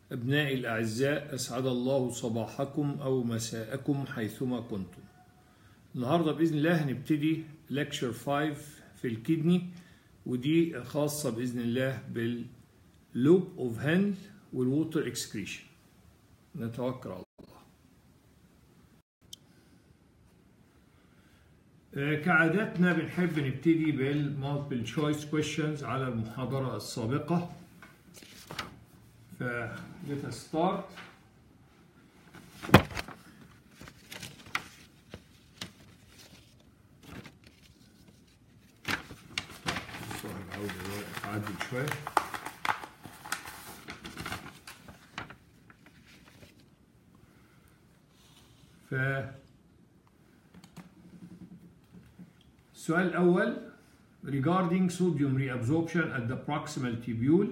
أبنائي الأعزاء أسعد الله صباحكم أو مساءكم حيثما كنتم النهاردة بإذن الله هنبتدي لكشر 5 في الكدني ودي خاصة بإذن الله باللوب أوف هند والووتر اكسكريشن نتوكل على الله آه، كعادتنا بنحب نبتدي بالمالتيبل تشويس كويشنز على المحاضرة السابقة ف let us start السؤال عاوز أعدل شوية ف السؤال الأول regarding sodium reabsorption at the proximal tubule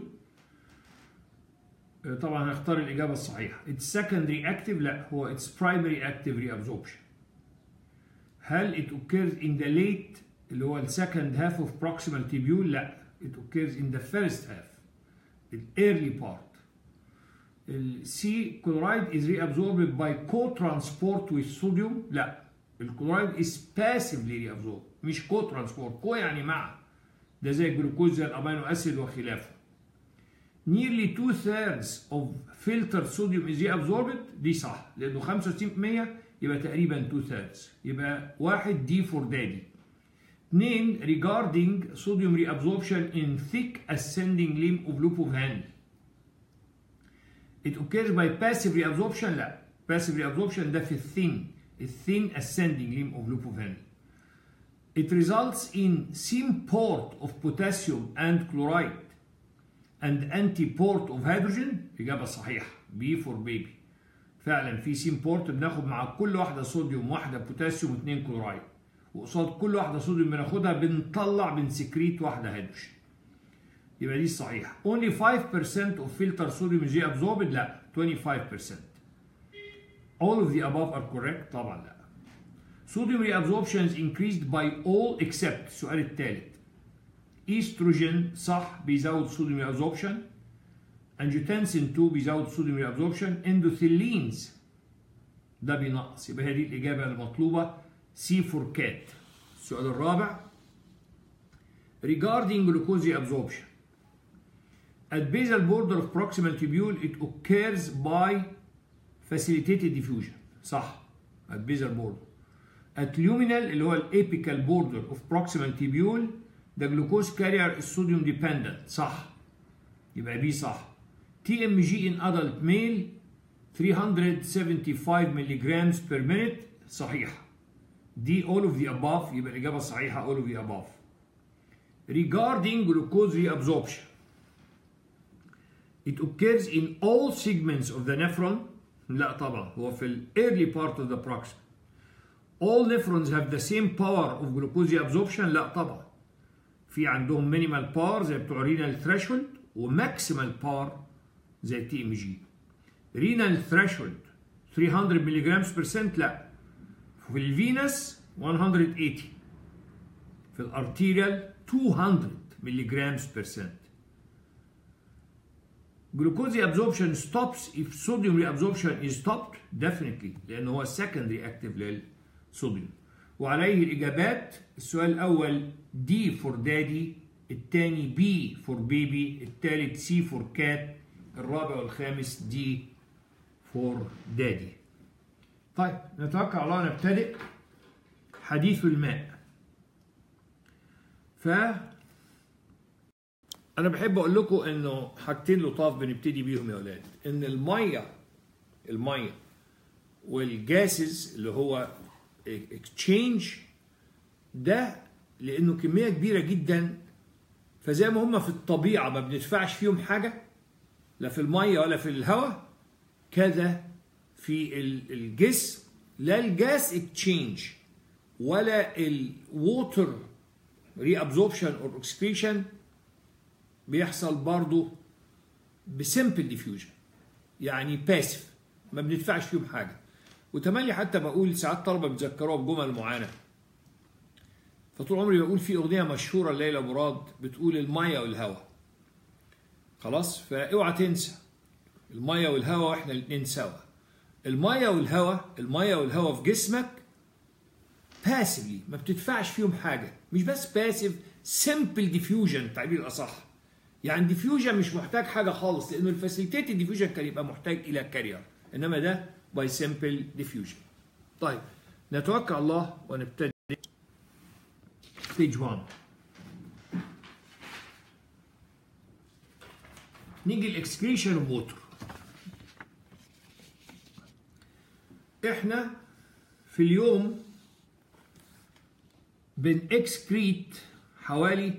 طبعا هختار الإجابة الصحيحة it's secondary active لا هو it's primary active reabsorption هل it occurs in the late اللي هو ال second half of proximal tubule لا it occurs in the first half the early part ال C chloride is reabsorbed by co-transport with sodium لا الكلورايد is passively reabsorbed مش co-transport co يعني مع ده زي الجلوكوز زي الامينو اسيد وخلافه nearly two thirds of filtered sodium is reabsorbed دي صح لانه 65% يبقى تقريبا two thirds يبقى واحد دي فور دادي اثنين regarding sodium reabsorption in thick ascending limb of loop of hand it occurs by passive reabsorption لا passive reabsorption ده في الثين الثين ascending limb of loop of hand it results in same port of potassium and chloride and anti-port of hydrogen إجابة صحيحة B for baby فعلا في سيم بورت بناخد مع كل واحدة صوديوم واحدة بوتاسيوم واثنين كلورايد وقصاد كل واحدة صوديوم بناخدها بنطلع بنسكريت واحدة هيدروجين يبقى دي الصحيحة only 5% of filter sodium is reabsorbed لا 25% all of the above are correct طبعا لا sodium reabsorption is increased by all except السؤال الثالث ايستروجين صح بيزود صوديوم ريابزوربشن انجيوتنسين 2 بيزود صوديوم ريابزوربشن اندوثيلينز ده بينقص يبقى هي دي الاجابه المطلوبه سي فور كات السؤال الرابع regarding glucose reabsorption at basal border of proximal tubule it occurs by facilitated diffusion صح at basal border at luminal اللي هو الابيكال border of proximal tubule ده جلوكوز كارير الصوديوم ديبندنت صح يبقى بي صح تي ام جي ان ادلت ميل 375 ملي جرامز بير مينيت صحيح دي all of the above يبقى الاجابه الصحيحه all of the above regarding glucose reabsorption it occurs in all segments of the nephron لا طبعا هو في ال early part of the proximal all nephrons have the same power of glucose reabsorption لا طبعا في عندهم مينيمال باور زي بتوع رينال ثريشولد وماكسيمال باور زي التي ام جي رينال ثريشولد 300 ملي جرام برسنت لا في الفينس 180 في الارتيريال 200 ملي جرام برسنت glucose reabsorption stops if sodium reabsorption is stopped definitely لان هو secondary active للصوديوم وعليه الإجابات السؤال الأول دي فور دادي الثاني بي فور بيبي الثالث سي فور كات الرابع والخامس دي فور دادي طيب نتوكل على الله نبتدئ حديث الماء ف انا بحب اقول لكم انه حاجتين لطاف بنبتدي بيهم يا اولاد ان الميه الميه والجاسز اللي هو اكتشينج ده لانه كميه كبيره جدا فزي ما هم في الطبيعه ما بندفعش فيهم حاجه لا في الميه ولا في الهواء كذا في الجسم لا الجاس اكتشينج ولا الووتر ري ابزوربشن اور اكسكريشن بيحصل برضه بسمبل ديفيوجن يعني باسف ما بندفعش فيهم حاجه وتملي حتى بقول ساعات طلبه بيتذكروها بجمل معينه فطول عمري بقول في اغنيه مشهوره ليلى مراد بتقول الميه والهواء خلاص فاوعى تنسى الميه والهواء واحنا الاثنين سوا الميه والهواء الميه والهواء في جسمك باسفلي ما بتدفعش فيهم حاجه مش بس باسف سمبل ديفيوجن تعبير الاصح يعني ديفيوجن مش محتاج حاجه خالص لانه الفاسيليتيت ديفيوجن كان يبقى محتاج الى كارير انما ده باي سمبل ديفيوجن طيب نتوكل على الله ونبتدي ستيج 1 نيجي الاكسكريشن اوف ووتر احنا في اليوم بنكسكريت حوالي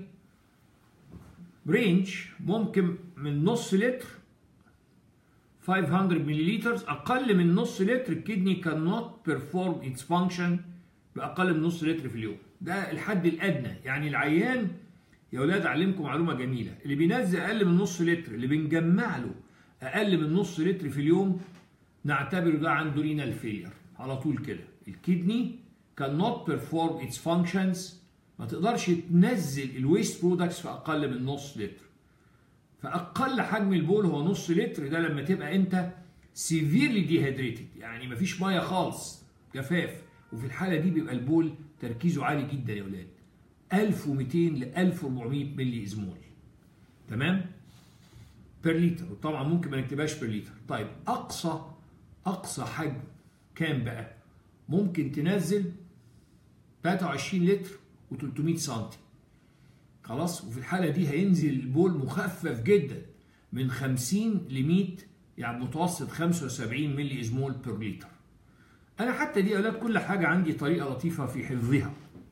رينج ممكن من نص لتر 500 ملليلتر اقل من نص لتر الكدني كان نوت بيرفورم اتس فانكشن باقل من نص لتر في اليوم ده الحد الادنى يعني العيان يا اولاد اعلمكم معلومه جميله اللي بينزل اقل من نص لتر اللي بنجمع له اقل من نص لتر في اليوم نعتبره ده عنده رينال فيلير على طول كده الكدني كان نوت بيرفورم اتس فانكشنز ما تقدرش تنزل الويست برودكتس في اقل من نص لتر فاقل حجم البول هو نص لتر ده لما تبقى انت سيفيرلي ديهيدريتد يعني مفيش ميه خالص جفاف وفي الحاله دي بيبقى البول تركيزه عالي جدا يا اولاد 1200 ل 1400 ملي ازمول تمام بير لتر وطبعا ممكن ما نكتبهاش بير لتر طيب اقصى اقصى حجم كام بقى ممكن تنزل 23 لتر و300 سم خلاص وفي الحاله دي هينزل البول مخفف جدا من 50 ل 100 يعني متوسط 75 ملي ازمول بير لتر انا حتى دي اولاد كل حاجه عندي طريقه لطيفه في حفظها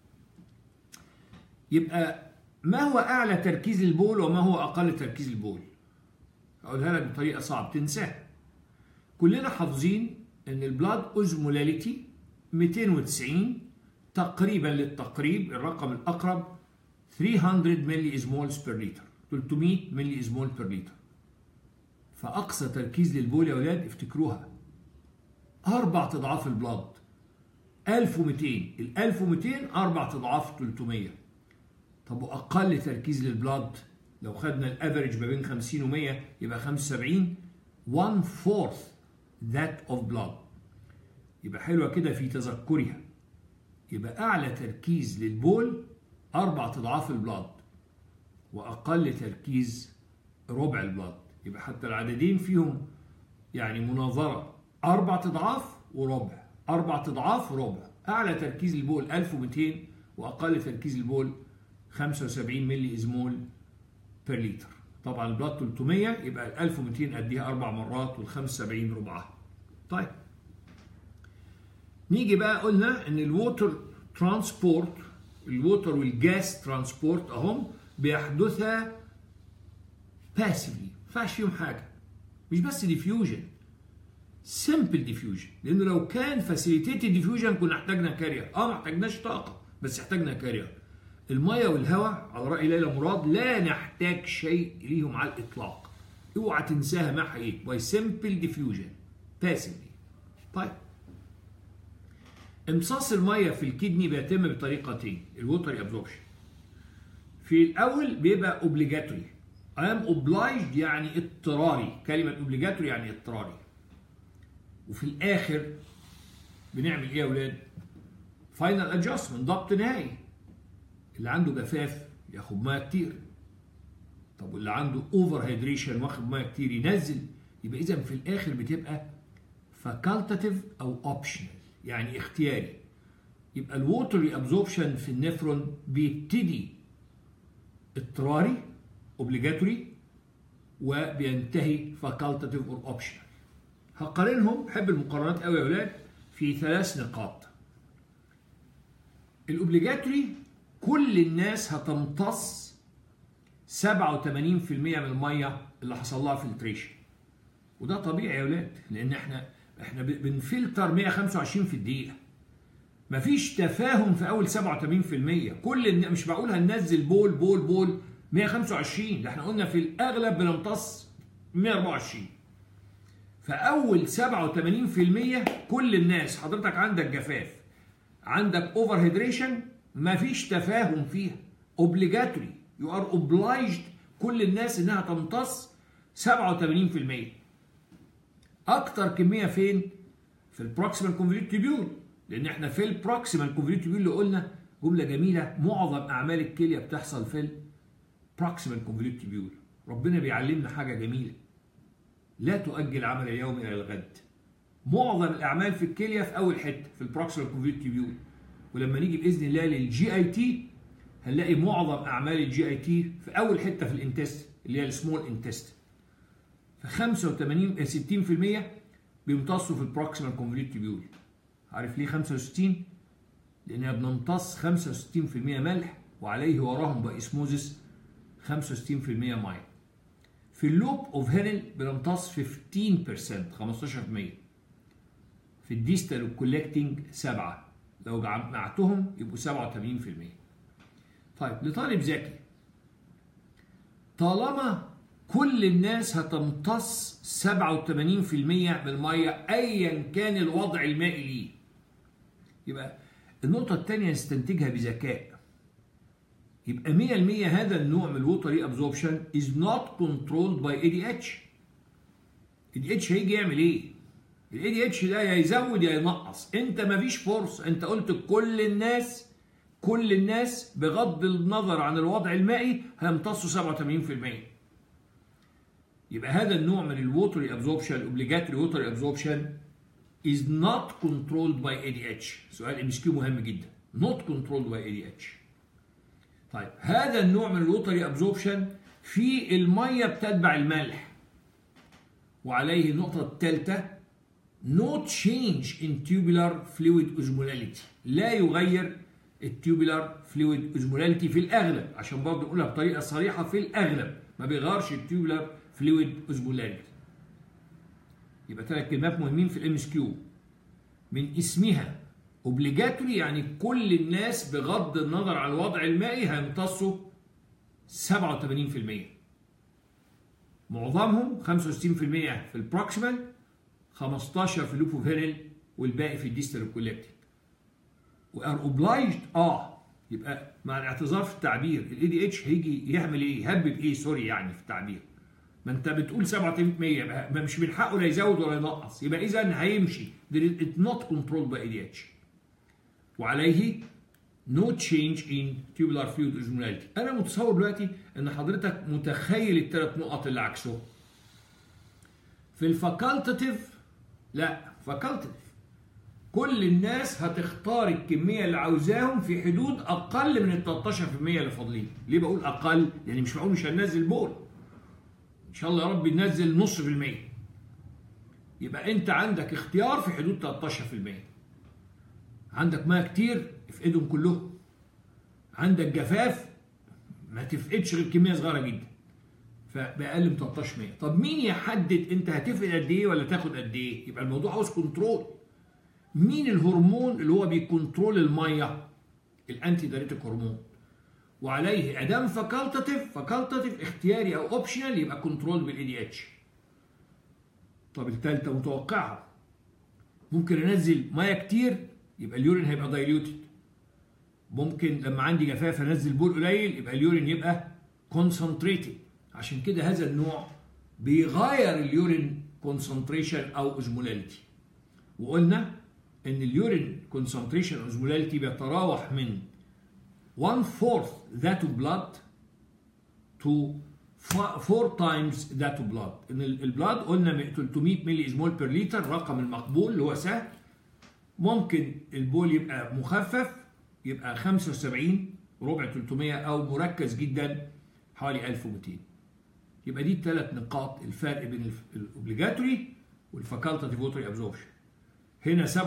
يبقى ما هو اعلى تركيز البول وما هو اقل تركيز البول اقولها لك بطريقه صعب تنساها كلنا حافظين ان البلاد اوزمولاليتي 290 تقريبا للتقريب الرقم الاقرب 300 ملي ازمولز بير لتر 300 ملي ازمول بير لتر فاقصى تركيز للبول يا اولاد افتكروها اربع اضعاف البلاد 1200 ال 1200 اربع اضعاف 300 طب واقل تركيز للبلاد لو خدنا الافريج ما بين 50 و 100 يبقى 75 1 fourth that of blood يبقى حلوه كده في تذكرها يبقى اعلى تركيز للبول اربع اضعاف البلاد واقل تركيز ربع البلاد يبقى حتى العددين فيهم يعني مناظره اربع اضعاف وربع اربع اضعاف وربع اعلى تركيز البول 1200 واقل تركيز البول 75 ملي ازمول بير لتر طبعا البلاد 300 يبقى ال 1200 اديها اربع مرات وال 75 ربعها طيب نيجي بقى قلنا ان الووتر ترانسبورت الووتر والجاس ترانسبورت اهم بيحدثا باسفلي ما ينفعش فيهم حاجه مش بس ديفيوجن سمبل ديفيوجن لانه لو كان فاسيليتيتد ديفيوجن كنا احتاجنا كارير اه ما احتاجناش طاقه بس احتاجنا كارير الميه والهواء على راي ليلى مراد لا نحتاج شيء ليهم على الاطلاق اوعى تنساها مع حقيقة باي سمبل ديفيوجن باسفلي طيب امتصاص الميه في الكدني بيتم بطريقتين الووتر ابزوربشن في الاول بيبقى اوبليجاتوري ام اوبلايجد يعني اضطراري كلمه اوبليجاتوري يعني اضطراري وفي الاخر بنعمل ايه يا اولاد فاينل ادجستمنت ضبط نهائي اللي عنده جفاف ياخد ميه كتير طب واللي عنده اوفر هيدريشن واخد ميه كتير ينزل يبقى اذا في الاخر بتبقى فاكولتاتيف او اوبشنال يعني اختياري يبقى الووتر ابزوربشن في النفرون بيبتدي اضطراري اوبليجاتوري وبينتهي فاكولتاتيف اور اوبشنال هقارنهم بحب المقارنات قوي يا اولاد في ثلاث نقاط الاوبليجاتوري كل الناس هتمتص 87% من الميه اللي حصل لها فلتريشن وده طبيعي يا اولاد لان احنا احنا بنفلتر 125 في الدقيقه مفيش تفاهم في اول 87% كل مش معقول هننزل بول بول بول 125 ده احنا قلنا في الاغلب بنمتص 124 فاول 87% كل الناس حضرتك عندك جفاف عندك اوفر هيدريشن مفيش تفاهم فيها اوبليجاتوري يو ار اوبلايجد كل الناس انها تمتص 87% اكتر كميه فين في البروكسيمال كونفوليوت تيبيول لان احنا في البروكسيمال كونفوليوت تيبيول اللي قلنا جمله جميله معظم اعمال الكليه بتحصل في البروكسيمال كونفوليوت تيبيول ربنا بيعلمنا حاجه جميله لا تؤجل عمل اليوم الى الغد معظم الاعمال في الكليه في اول حته في البروكسيمال كونفوليوت تيبيول ولما نيجي باذن الله للجي اي تي هنلاقي معظم اعمال الجي اي تي في اول حته في الانتست اللي هي السمول انتست ف 85 60% بيمتصوا في البروكسيمال كونفوليوت تيبيول عارف ليه 65 لانها بنمتص 65% ملح وعليه وراهم باسموزس 65% ميه في اللوب اوف هيرل بنمتص 15% 15% في الديستال والكولكتنج 7 لو جمعتهم يبقوا 87% طيب لطالب ذكي طالما كل الناس هتمتص 87% من الميه ايا كان الوضع المائي ليه يبقى النقطة الثانية نستنتجها بذكاء يبقى 100% هذا النوع من الوتري ابزوربشن is not controlled by ADH ADH هيجي يعمل ايه؟ الاي دي اتش ده يا يزود يا ينقص انت مفيش فرصة انت قلت كل الناس كل الناس بغض النظر عن الوضع المائي هيمتصوا 87% يبقى هذا النوع من الووتري ابزوربشن الاوبليجاتوري ووتري ابزوربشن is not controlled by ADH سؤال ام اس كيو مهم جدا not controlled by ADH طيب هذا النوع من الووتري ابزوربشن في الميه بتتبع الملح وعليه النقطة الثالثة no change in tubular fluid osmolality لا يغير التيوبولار فلويد اوزمولاليتي في الاغلب عشان برضه نقولها بطريقه صريحه في الاغلب ما بيغيرش التيوبولار فلويد اوزمولاليتي يبقى ثلاث كلمات مهمين في الام اس كيو من اسمها اوبليجاتوري يعني كل الناس بغض النظر عن الوضع المائي هيمتصوا 87% معظمهم 65% في البروكسيمال 15 في اللوبوفيريل والباقي في الديستال كولكتيف وار اوبلايجد اه يبقى مع الاعتذار في التعبير الاي دي اتش هيجي يعمل ايه؟ يهبب ايه سوري يعني في التعبير ما انت بتقول 87% يبقى مش من حقه لا يزود ولا ينقص يبقى اذا هيمشي ات نوت كنترول باي دي اتش وعليه no change in tubular fluid osmolality انا متصور دلوقتي ان حضرتك متخيل الثلاث نقط اللي عكسهم في الفاكولتاتيف لا فاكولتاتيف كل الناس هتختار الكمية اللي عاوزاهم في حدود أقل من ال 13% اللي فاضلين، ليه بقول أقل؟ يعني مش معقول مش هننزل بول. إن شاء الله يا رب ننزل نص في المية. يبقى أنت عندك اختيار في حدود 13%. عندك ميه كتير افقدهم كلهم. عندك جفاف ما تفقدش غير كمية صغيرة جدا. فبأقل من 13%. طب مين يحدد أنت هتفقد قد إيه ولا تاخد قد إيه؟ يبقى الموضوع عاوز كنترول. مين الهرمون اللي هو بيكنترول الميه الانتي دايريتيك هرمون وعليه ادام فاكولتاتيف فاكولتاتيف اختياري او اوبشنال يبقى كنترول بالاي دي اتش طب الثالثه متوقعه ممكن انزل ميه كتير يبقى اليورين هيبقى دايليوتد ممكن لما عندي جفاف انزل بول قليل يبقى اليورين يبقى كونسنتريتد عشان كده هذا النوع بيغير اليورين كونسنتريشن او اوزمولاليتي وقلنا ان اليورين كونسنتريشن اوزمولاليتي بيتراوح من 1 fourth that of blood to 4 times that of blood ان البلاد قلنا 300 ملي اسمول بير لتر الرقم المقبول اللي هو سهل ممكن البول يبقى مخفف يبقى 75 ربع 300 او مركز جدا حوالي 1200 يبقى دي الثلاث نقاط الفرق بين الاوبليجاتوري والفاكولتاتيف ووتري ابزوربشن هنا 87%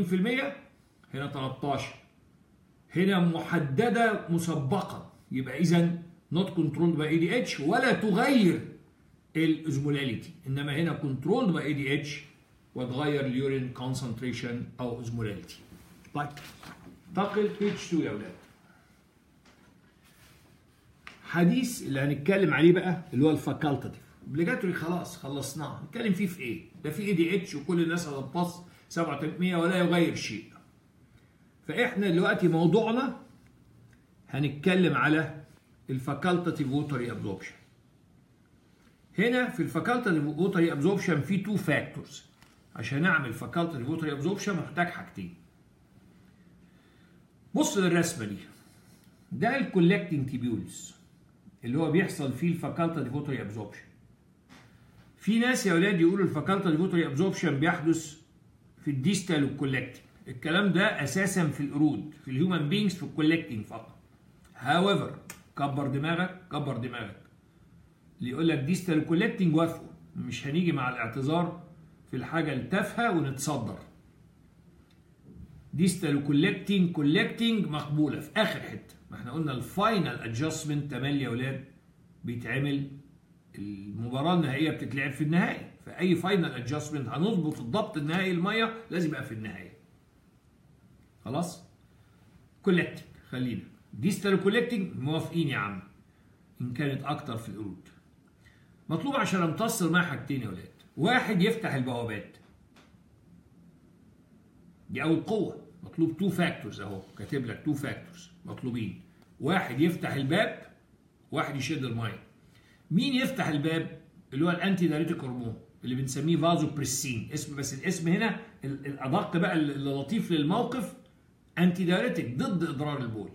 هنا 13 هنا محدده مسبقا يبقى اذا نوت كنترول باي اي دي اتش ولا تغير الاوزمولاليتي انما هنا كنترول باي اي دي اتش وتغير اليورين كونسنتريشن او اوزمولاليتي طيب انتقل بيج 2 يا اولاد حديث اللي هنتكلم عليه بقى اللي هو الفاكولتاتيف اوبليجاتوري خلاص خلصناه نتكلم فيه في ايه ده في اي دي اتش وكل الناس هتبص 700 ولا يغير شيء فاحنا دلوقتي موضوعنا هنتكلم على الفاكولتاتيف ووتري ابزوربشن هنا في الفاكولتاتيف ووتري ابزوربشن في تو فاكتورز عشان اعمل فاكولتاتيف ووتري ابزوربشن محتاج حاجتين بص للرسمه دي ده الكولكتنج تيبيولز اللي هو بيحصل فيه الفاكولتاتيف ووتري ابزوربشن في ناس يا اولاد يقولوا الفاكولتاتيف ووتري ابزوربشن بيحدث في الديستال والكولكتنج الكلام ده اساسا في القرود في الهيومن بينجز في الكولكتنج فقط هاويفر كبر دماغك كبر دماغك اللي يقول لك ديستال كولكتنج وافقوا مش هنيجي مع الاعتذار في الحاجه التافهه ونتصدر ديستال كولكتنج كولكتنج مقبوله في اخر حته ما احنا قلنا الفاينل ادجستمنت تملي يا اولاد بيتعمل المباراه النهائيه بتتلعب في النهائي فاي فاينل ادجستمنت هنظبط الضبط النهائي الميه لازم يبقى في النهايه خلاص كولكتنج خلينا ديستال كولكتنج موافقين يا عم ان كانت اكتر في القرود مطلوب عشان امتص الميه حاجتين يا ولاد واحد يفتح البوابات دي اول قوه مطلوب تو فاكتورز اهو كاتب لك تو فاكتورز مطلوبين واحد يفتح الباب واحد يشد الميه مين يفتح الباب اللي هو الانتي دايريتيك هرمون اللي بنسميه فازو بريسين اسم بس الاسم هنا الادق بقى اللطيف للموقف انتي دايريتيك ضد اضرار البول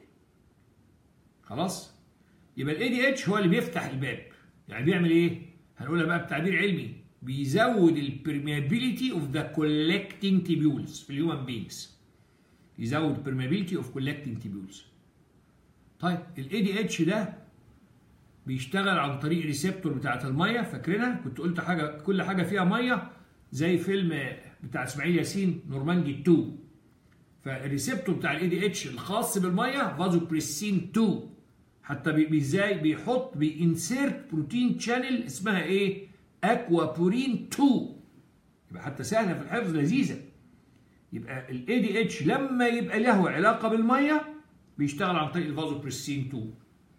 خلاص يبقى الاي دي اتش هو اللي بيفتح الباب يعني بيعمل ايه هنقولها بقى بتعبير علمي بيزود البرميابيليتي اوف ذا كولكتنج تيبيولز في الهيومن بينجز يزود البرميابيليتي اوف كولكتنج تيبيولز طيب الاي دي اتش ده بيشتغل عن طريق ريسبتور بتاعت الميه فاكرينها كنت قلت حاجه كل حاجه فيها ميه زي فيلم بتاع اسماعيل ياسين نورماندي 2 فالريسبتور بتاع الاي دي اتش الخاص بالميه فازو بريسين 2 حتى بي ازاي بيحط بينسيرت بروتين شانل اسمها ايه اكوابورين 2 يبقى حتى سهله في الحفظ لذيذه يبقى الاي دي اتش لما يبقى له علاقه بالميه بيشتغل عن طريق الفازو بريسين 2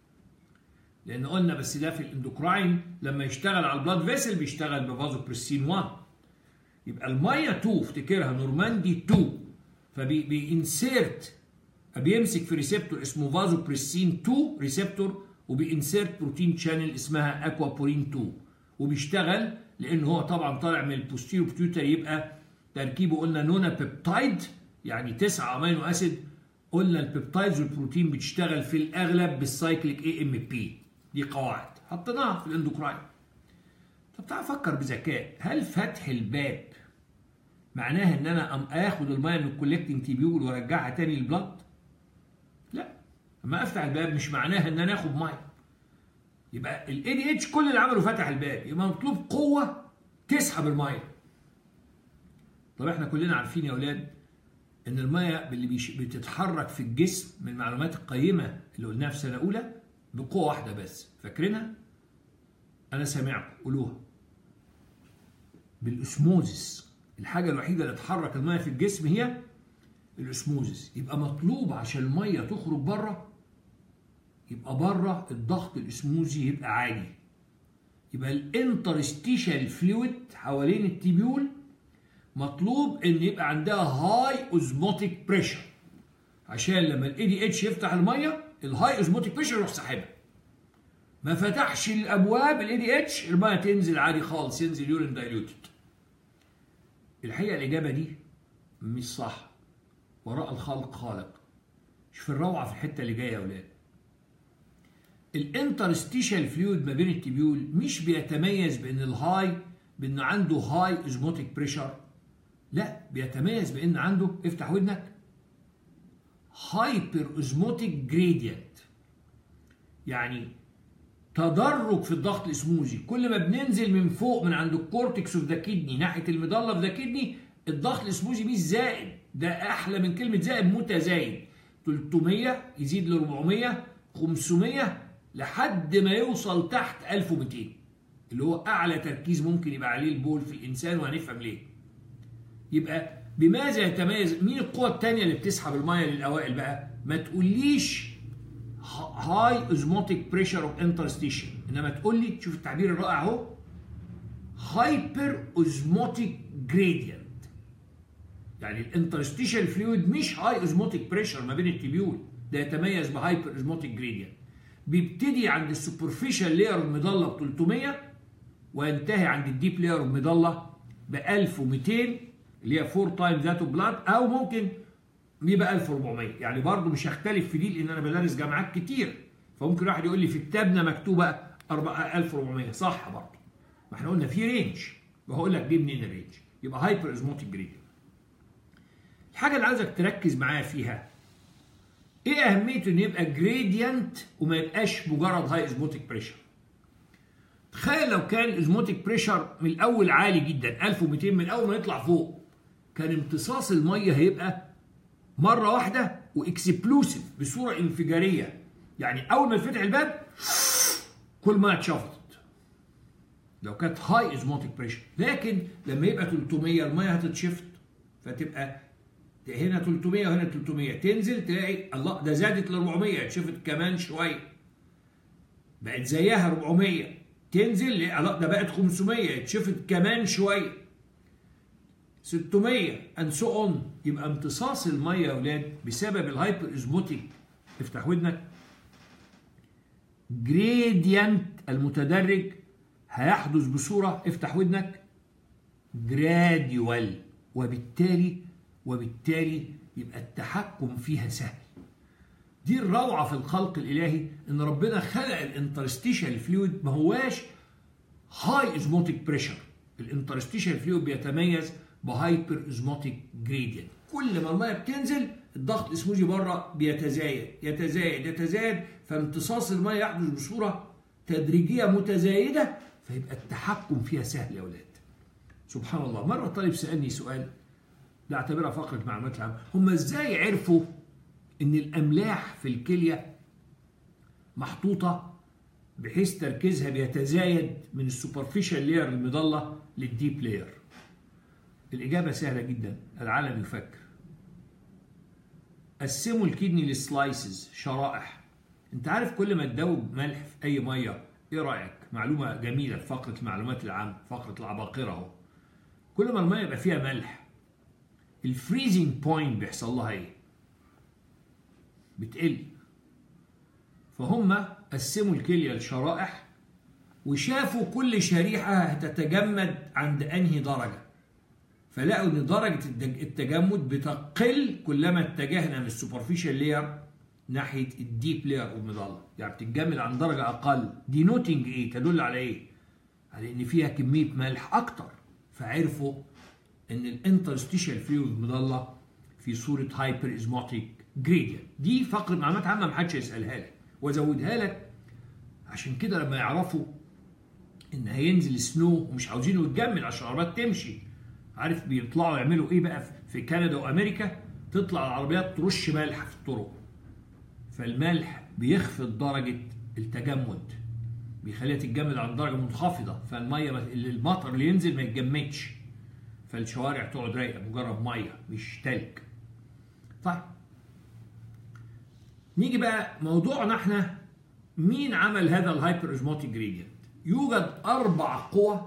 لان قلنا بس ده في الاندوكراين لما يشتغل على البلاد فيسل بيشتغل بفازو بريسين 1 يبقى الميه 2 افتكرها نورماندي 2 فبينسيرت بيمسك في ريسبتور اسمه فازو بريسين 2 ريسبتور وبينسيرت بروتين شانل اسمها اكوابورين 2 وبيشتغل لان هو طبعا طالع من البوستيرو بتيوتر يبقى تركيبه قلنا نونا بيبتايد يعني 9 امينو اسيد قلنا البيبتايدز والبروتين بتشتغل في الاغلب بالسايكليك اي ام بي دي قواعد حطيناها في الاندوكراين طب تعال فكر بذكاء هل فتح الباب معناها ان انا اخد الميه من الكولكتنج تيبيول وارجعها تاني للبلد لا اما افتح الباب مش معناها ان انا اخد ميه يبقى الاي دي اتش كل اللي عمله فتح الباب يبقى مطلوب قوه تسحب الميه طب احنا كلنا عارفين يا اولاد ان الميه اللي بيش... بتتحرك في الجسم من المعلومات القيمه اللي قلناها في سنه اولى بقوه واحده بس فاكرينها انا سامعكم قولوها بالاسموزس الحاجه الوحيده اللي تحرك الميه في الجسم هي الاسموزس يبقى مطلوب عشان الميه تخرج بره يبقى بره الضغط الاسموزي يبقى عالي يبقى الانترستيشال فلويد حوالين التيبيول مطلوب ان يبقى عندها هاي اوزموتيك بريشر عشان لما الاي دي اتش يفتح الميه الهاي اوزموتيك بريشر يروح ساحبها ما فتحش الابواب الاي دي اتش الميه تنزل عادي خالص ينزل يورين دايلوتد الحقيقه الاجابه دي مش صح وراء الخلق خالق شوف الروعه في الحته اللي جايه يا اولاد الانترستيشال فلويد ما بين التبيول مش بيتميز بان الهاي بان عنده هاي اوزموتيك بريشر لا بيتميز بان عنده افتح ودنك هايبر اوزموتيك جريدينت يعني تدرج في الضغط الاسموزي كل ما بننزل من فوق من عند الكورتكس اوف ذا كدني ناحيه المضله اوف ذا كدني الضغط الاسموزي مش زائد ده احلى من كلمه زائد متزايد 300 يزيد ل 400 500 لحد ما يوصل تحت 1200 اللي هو اعلى تركيز ممكن يبقى عليه البول في الانسان وهنفهم ليه يبقى بماذا يتميز مين القوة الثانية اللي بتسحب المية للأوائل بقى؟ ما تقوليش هاي اوزموتيك بريشر اوف انترستيشن انما تقول لي شوف التعبير الرائع اهو هايبر اوزموتيك جريدينت يعني الانترستيشال فلويد مش هاي اوزموتيك بريشر ما بين التبيول ده يتميز بهايبر اوزموتيك جريدينت بيبتدي عند السوبرفيشال لاير المضله ب 300 وينتهي عند الديب لاير المضله ب 1200 اللي هي 4 تايم ذات بلاد او ممكن يبقى 1400 يعني برضه مش هختلف في دي لان انا بدرس جامعات كتير فممكن واحد يقول لي في كتابنا مكتوبه 1400 صح برضه ما احنا قلنا في رينج وهقول لك دي منين الرينج يبقى هايبر ازموتيك جريدينت الحاجه اللي عايزك تركز معايا فيها ايه اهميه انه يبقى جريدينت وما يبقاش مجرد هاي ازموتيك بريشر تخيل لو كان ازموتيك بريشر من الاول عالي جدا 1200 من اول ما يطلع فوق كان امتصاص الميه هيبقى مره واحده واكسبلوسيف بصوره انفجاريه يعني اول ما يفتح الباب كل ما اتشفطت لو كانت هاي ازموتيك بريشر لكن لما يبقى 300 الميه هتتشفط فتبقى هنا 300 وهنا 300 تنزل تلاقي الله ده زادت ل 400 اتشفط كمان شويه بقت زيها 400 تنزل الله ده بقت 500 اتشفط كمان شويه 600 and so on يبقى امتصاص الميه يا اولاد بسبب الهايبر ازموتيك افتح ودنك جريدينت المتدرج هيحدث بصوره افتح ودنك جراديوال وبالتالي وبالتالي يبقى التحكم فيها سهل دي الروعه في الخلق الالهي ان ربنا خلق الانترستيشال فلويد ما هواش هاي ازموتيك بريشر الانترستيشال فلويد بيتميز بهايبر ازموتيك جريدينت كل ما الميه بتنزل الضغط الاسموزي بره بيتزايد يتزايد يتزايد فامتصاص الميه يحدث بصوره تدريجيه متزايده فيبقى التحكم فيها سهل يا اولاد سبحان الله مره طالب سالني سؤال لا اعتبرها فقره معلومات العامه هم ازاي عرفوا ان الاملاح في الكليه محطوطه بحيث تركيزها بيتزايد من السوبرفيشال لير المضله للديب لير الإجابة سهلة جدا العالم يفكر قسموا الكدني لسلايسز شرائح انت عارف كل ما تدوب ملح في اي ميه ايه رايك معلومه جميله في فقره المعلومات العامه فقره العباقره اهو كل ما الميه يبقى فيها ملح الفريزنج بوينت بيحصل لها ايه بتقل فهم قسموا الكليه لشرائح وشافوا كل شريحه هتتجمد عند انهي درجه فلقوا ان درجه التجمد بتقل كلما اتجهنا من السوبرفيشال لير ناحيه الديب لير المظله يعني بتتجمد عن درجه اقل دي نوتنج ايه تدل على ايه على ان فيها كميه ملح اكتر فعرفوا ان الانترستيشال فلويد المظله في صوره هايبر ازموتيك جريدينت دي فقره معلومات عامه ما حدش يسالها لك وازودها لك عشان كده لما يعرفوا ان هينزل سنو ومش عاوزينه يتجمد عشان العربيات تمشي عارف بيطلعوا يعملوا ايه بقى في كندا وامريكا تطلع العربيات ترش ملح في الطرق فالملح بيخفض درجه التجمد بيخليها تتجمد عن درجه منخفضه فالميه المطر اللي ينزل ما يتجمدش فالشوارع تقعد رايقه مجرد ميه مش تلج طيب نيجي بقى موضوعنا احنا مين عمل هذا الهايبر ازموتيك جريدينت يوجد اربع قوى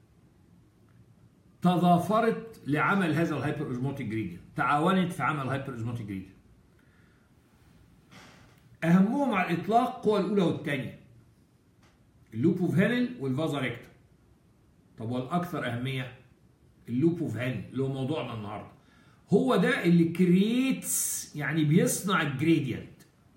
تضافرت لعمل هذا الهايبر اوزموتيك جريدينت تعاونت في عمل هايبر اوزموتيك جريدينت اهمهم على الاطلاق القوى الاولى والثانيه اللوب اوف هانل والفازا ريكتا طب والاكثر اهميه اللوب اوف هانل اللي هو موضوعنا النهارده هو ده اللي كرييتس يعني بيصنع الجريدينت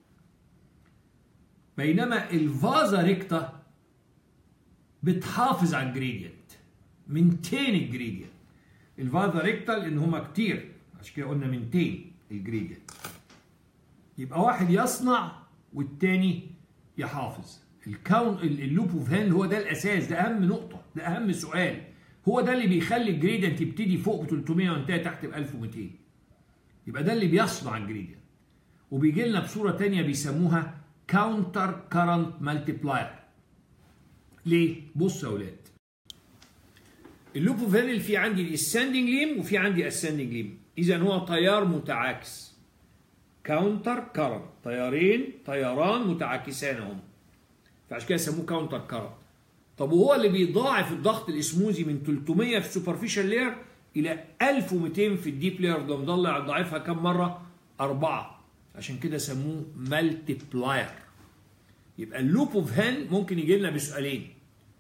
بينما الفازا ريكتا بتحافظ على الجريدينت من 200 الجريدينت الفازا ريكتال ان هما كتير عشان كده قلنا من 200 الجريدينت يبقى واحد يصنع والتاني يحافظ الكون اللوب اوف هاند هو ده الاساس ده اهم نقطه ده اهم سؤال هو ده اللي بيخلي الجريدينت يبتدي فوق ب 300 وينتهي تحت ب 1200 يبقى ده اللي بيصنع الجريدينت وبيجي لنا بصوره ثانيه بيسموها كاونتر كارنت مالتيبلاير ليه؟ بصوا يا اولاد اللوب اوف هانل في عندي الاسندنج ليم وفي عندي اسندنج ليم اذا هو تيار متعاكس كاونتر كارنت تيارين تياران متعاكسان هم فعشان كده سموه كاونتر كارنت طب وهو اللي بيضاعف الضغط الاسموزي من 300 في السوبرفيشال لير الى 1200 في الديب لير ده مضلع ضعيفها كم مره؟ أربعة عشان كده سموه مالتيبلاير يبقى اللوب اوف هان ممكن يجي لنا بسؤالين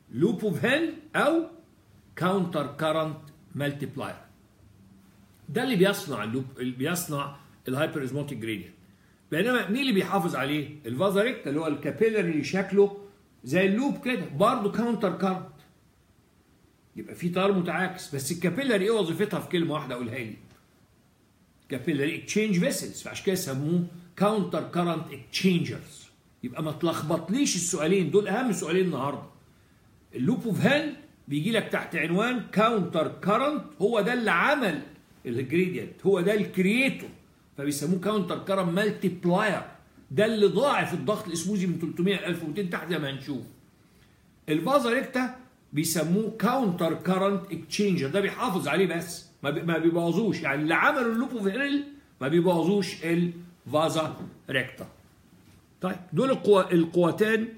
لوب اوف هيل او كاونتر كارنت مالتيبلاير ده اللي بيصنع اللوب اللي بيصنع الهايبر ازموتيك جريدينت بينما مين اللي بيحافظ عليه الفازاريكت اللي هو الكابيلاري اللي شكله زي اللوب كده برضه كاونتر كارنت يبقى في تيار متعاكس بس الكابيلاري ايه وظيفتها في كلمه واحده قولها لي كابيلاري اكتشينج فيسلز فعشان كده سموه كاونتر كارنت اكتشينجرز يبقى ما تلخبطليش السؤالين دول اهم سؤالين النهارده اللوب اوف هيل بيجي لك تحت عنوان كاونتر كارنت هو ده اللي عمل الجريدينت هو ده الكرييتور فبيسموه كاونتر كارنت مالتيبلاير ده اللي ضاعف الضغط الاسموزي من 300 ل 1200 تحت زي ما هنشوف الفازا ريكتا بيسموه كاونتر كارنت اكتشينجر ده بيحافظ عليه بس ما بي- ما بيبوظوش يعني اللي عملوا اللوب اوف هيل ما بيبوظوش الفازا ريكتا طيب دول القوى القوتين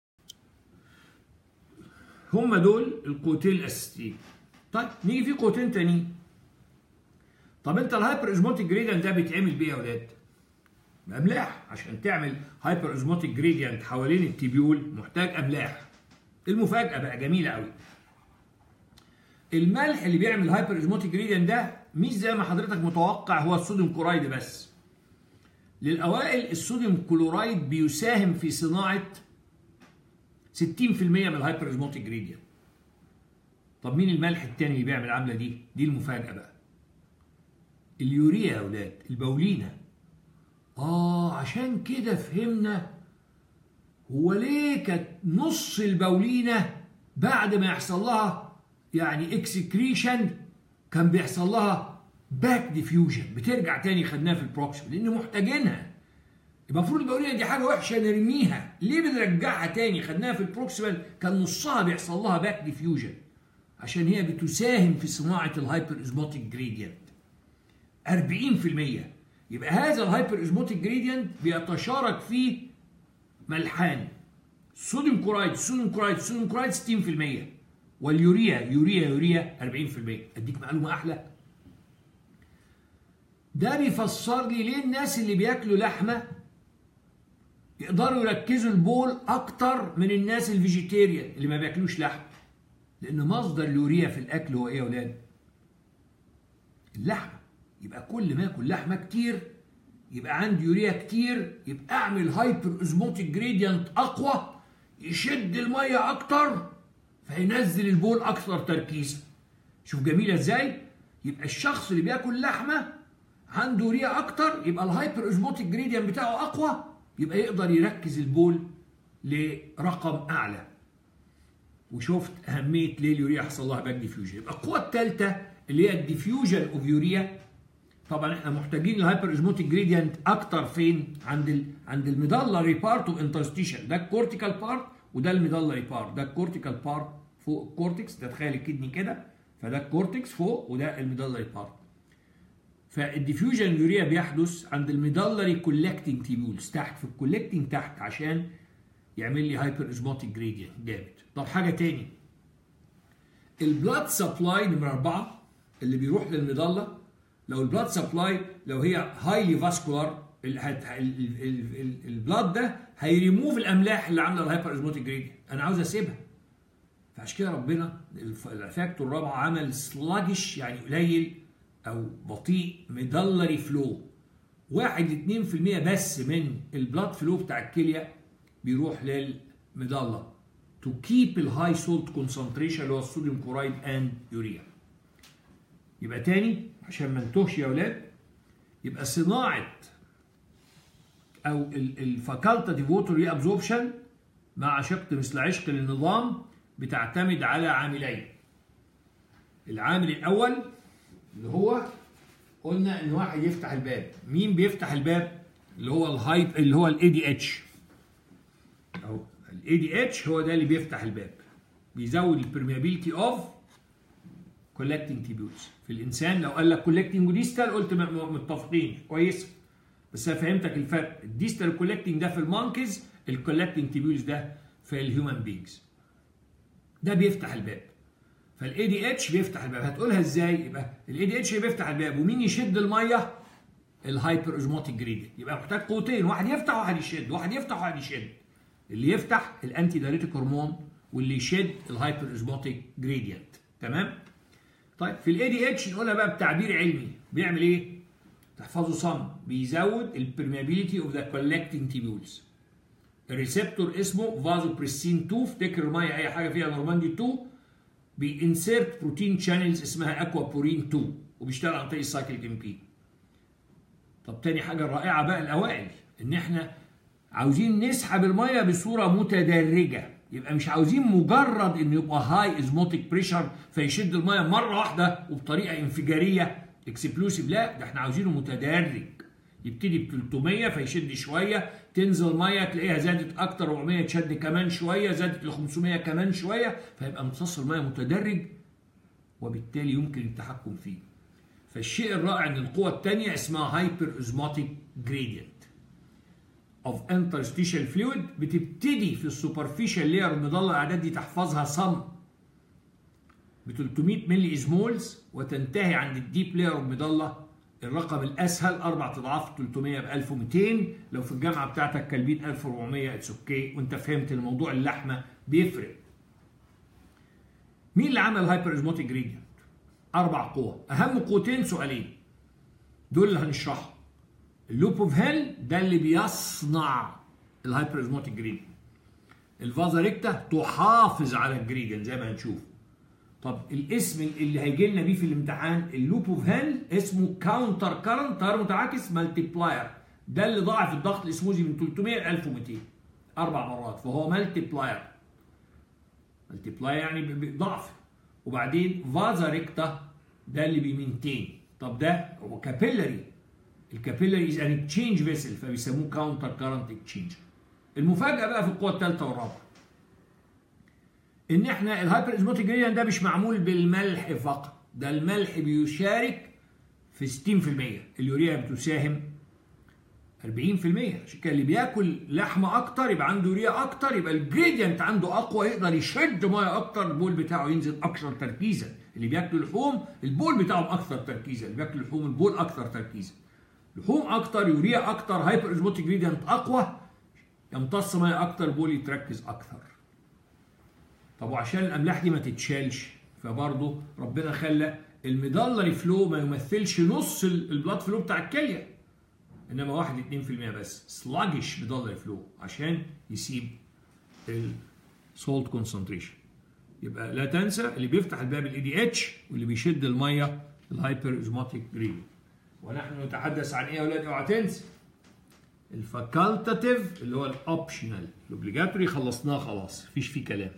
هم دول القوتين الاساسيين طيب نيجي في قوتين تانيين طب انت الهايبر ازموتيك جريدينت ده بيتعمل بيه يا اولاد املاح عشان تعمل هايبر ازموتيك جريدينت حوالين التبيول محتاج املاح المفاجاه بقى جميله قوي الملح اللي بيعمل هايبر ازموتيك جريدينت ده مش زي ما حضرتك متوقع هو الصوديوم كلورايد بس للاوائل الصوديوم كلورايد بيساهم في صناعه 60% من الهايبر ازموتيك جريدينت طب مين الملح التاني اللي بيعمل العمله دي دي المفاجاه بقى اليوريا يا اولاد البولينه اه عشان كده فهمنا هو ليه كانت نص البولينه بعد ما يحصل لها يعني اكسكريشن كان بيحصل لها باك ديفيوجن بترجع تاني خدناها في البروكسيم لان محتاجينها المفروض البولينه دي حاجه وحشه نرميها ليه بنرجعها تاني خدناها في البروكسيمال كان نصها بيحصل لها باك ديفيوجن عشان هي بتساهم في صناعه الهايبر ازموتيك جريدينت 40% يبقى هذا الهايبر ازموتيك جريدينت بيتشارك فيه ملحان صوديوم كورايد صوديوم كورايد صوديوم كورايد 60% واليوريا يوريا يوريا 40% اديك معلومه احلى ده بيفسر لي ليه الناس اللي بياكلوا لحمه يقدروا يركزوا البول اكتر من الناس الفيجيتيريان اللي ما بياكلوش لحم لان مصدر اليوريا في الاكل هو ايه يا اولاد اللحمه يبقى كل ما اكل لحمه كتير يبقى عندي يوريا كتير يبقى اعمل هايبر ازموتيك جريدينت اقوى يشد الميه اكتر فينزل البول اكثر تركيزا شوف جميله ازاي يبقى الشخص اللي بياكل لحمه عنده يوريا اكتر يبقى الهايبر ازموتيك جريدينت بتاعه اقوى يبقى يقدر يركز البول لرقم اعلى وشفت اهميه ليه اليوريا حصل لها باك ديفيوجن يبقى القوه الثالثه اللي هي الديفيوجن اوف يوريا طبعا احنا محتاجين الهايبر ازموتيك جريدينت اكتر فين عند ال عند الميدالري بارت اوف انترستيشن ده الكورتيكال بارت وده الميدالري بارت ده الكورتيكال بارت فوق الكورتكس ده تخيل الكدني كده فده الكورتكس فوق وده الميدالري بارت فالديفيوجن يوريا بيحدث عند الميدالري كولكتنج تيبولز تحت في الكولكتنج تحت عشان يعمل لي هايبر ازموتيك جريدينت جامد طب حاجه تاني البلاد سبلاي نمره أربعة اللي بيروح للمظلة لو البلاد سبلاي لو هي هايلي فاسكولار البلاد ده هيريموف الاملاح اللي عامله الهايبر ازموتيك جريدينت انا عاوز اسيبها فعشان كده ربنا الفاكتور الرابعه عمل سلاجش يعني قليل او بطيء مدلري فلو 1 ل 2% بس من البلاد فلو بتاع الكليه بيروح للمضله to keep الهاي سولت كونسنتريشن اللي هو الصوديوم كورايد اند يوريا يبقى تاني عشان ما نتوهش يا اولاد يبقى صناعه او الفاكولتاتيف ووتر ري ابزوربشن مع شق مثل عشق للنظام بتعتمد على عاملين العامل الاول اللي هو قلنا ان واحد يفتح الباب مين بيفتح الباب اللي هو الهايب اللي هو الاي دي اتش اهو الاي دي اتش هو ده اللي بيفتح الباب بيزود البرميابيلتي اوف كولكتنج تيبيولز في الانسان لو قال لك كولكتنج وديستال قلت متفقين كويس بس انا فهمتك الفرق الديستال كولكتنج ده في المونكيز الكولكتنج تيبيولز ده في الهيومن بينجز ده بيفتح الباب فالاي دي اتش بيفتح الباب هتقولها ازاي يبقى الاي دي اتش بيفتح الباب ومين يشد الميه الهايبر ازموتيك جريدينت يبقى محتاج قوتين واحد يفتح وواحد يشد واحد يفتح وواحد يشد اللي يفتح الانتي دايريتيك هرمون واللي يشد الهايبر ازموتيك جريدينت تمام طيب في الاي دي اتش نقولها بقى بتعبير علمي بيعمل ايه تحفظوا صم بيزود البرميابيليتي اوف ذا كولكتنج تيبولز الريسبتور اسمه فازو بريسين 2 افتكر الميه اي حاجه فيها نورماندي 2 بينسيرت بروتين شانلز اسمها اكوا بورين 2 وبيشتغل عن طريق السايكليك ام بي طب تاني حاجه رائعه بقى الاوائل ان احنا عاوزين نسحب الميه بصوره متدرجه يبقى مش عاوزين مجرد ان يبقى هاي ازموتيك بريشر فيشد الميه مره واحده وبطريقه انفجاريه اكسبلوسيف لا ده احنا عاوزينه متدرج يبتدي ب 300 فيشد شويه تنزل ميه تلاقيها زادت اكتر 400 تشد كمان شويه زادت ل 500 كمان شويه فيبقى امتصاص الميه متدرج وبالتالي يمكن التحكم فيه. فالشيء الرائع ان القوه الثانيه اسمها هايبر ازماتيك جريدينت اوف انترستيشال فلويد بتبتدي في السوبرفيشال لير المضله الاعداد دي تحفظها صم ب 300 ملي ازمولز وتنتهي عند الديب لير المضله الرقم الاسهل اربع اضعاف 300 ب 1200 لو في الجامعه بتاعتك كالبين 1400 اتس اوكي وانت فهمت الموضوع اللحمه بيفرق مين اللي عمل هايبر ازموتيك جريدينت اربع قوى اهم قوتين سؤالين دول اللي هنشرحهم اللوب اوف هيل ده اللي بيصنع الهايبر ازموتيك جريدينت الفازا ريكتا تحافظ على الجريدينت زي ما هنشوف طب الاسم اللي هيجي لنا بيه في الامتحان اللوب اوف هيل اسمه كاونتر كارنت تيار متعاكس مالتيبلاير ده اللي ضاعف الضغط الاسموزي من 300 ل 1200 اربع مرات فهو مالتيبلاير مالتيبلاير يعني ضعف وبعدين فازا ريكتا ده اللي بمينتين طب ده هو كابيلاري الكابيلاري از ان اكتشينج فيسل فبيسموه كاونتر كارنت اكتشينج المفاجاه بقى في القوه الثالثه والرابعه ان احنا الهايبر ازموتيك جريدينت ده مش معمول بالملح فقط ده الملح بيشارك في 60% اليوريا بتساهم 40% عشان كده اللي بياكل لحمه اكتر يبقى عنده يوريا اكتر يبقى الجريدينت عنده اقوى يقدر يشد ميه اكتر البول بتاعه ينزل اكثر تركيزا اللي بياكلوا لحوم البول بتاعهم اكثر تركيزا اللي بياكلوا لحوم البول اكثر تركيزا لحوم اكتر يوريا اكتر هايبر ازموتيك جريدينت اقوى يمتص ميه اكتر بول يتركز اكثر طب وعشان الاملاح دي ما تتشالش فبرضه ربنا خلى الميدالري فلو ما يمثلش نص البلاد فلو بتاع الكليه انما 1 2% بس سلاجش ميدالري فلو عشان يسيب السولت كونسنتريشن يبقى لا تنسى اللي بيفتح الباب الاي دي اتش واللي بيشد الميه الهايبر ازماتيك جريدينت ونحن نتحدث عن ايه يا اولاد اوعى تنسى الفاكولتاتيف اللي هو الاوبشنال الاوبليجاتوري خلصناه خلاص مفيش فيه كلام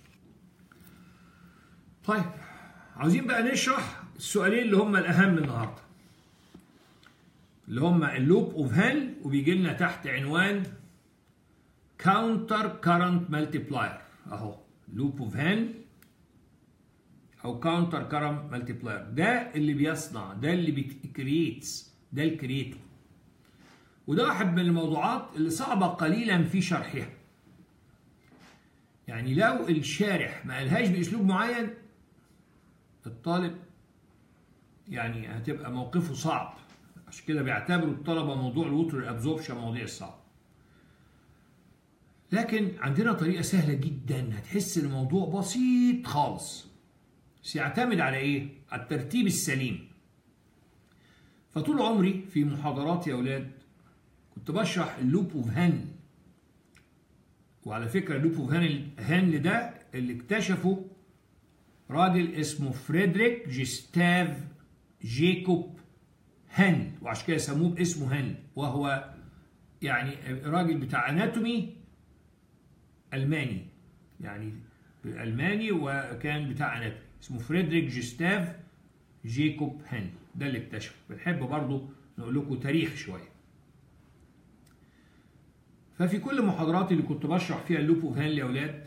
طيب عاوزين بقى نشرح السؤالين اللي هم الاهم النهارده اللي هم اللوب اوف هيل وبيجي لنا تحت عنوان كاونتر كارنت مالتيبلاير اهو لوب اوف هيل او كاونتر كارنت مالتيبلاير ده اللي بيصنع ده اللي بيكريتس ده الكريتور وده واحد من الموضوعات اللي صعبة قليلا في شرحها يعني لو الشارح ما قالهاش باسلوب معين الطالب يعني هتبقى موقفه صعب عشان كده بيعتبروا الطلبه موضوع الوتر ابزوربشن مواضيع الصعب لكن عندنا طريقه سهله جدا هتحس ان الموضوع بسيط خالص بس يعتمد على ايه على الترتيب السليم فطول عمري في محاضرات يا اولاد كنت بشرح اللوب اوف هان وعلى فكره اللوب اوف هان هان ده اللي اكتشفه راجل اسمه فريدريك جيستاف جيكوب هن وعشان كده سموه باسمه هن وهو يعني راجل بتاع اناتومي الماني يعني الماني وكان بتاع اناتومي اسمه فريدريك جيستاف جيكوب هن ده اللي اكتشفه بنحب برضه نقول لكم تاريخ شويه ففي كل محاضراتي اللي كنت بشرح فيها اللوب اوف هان يا اولاد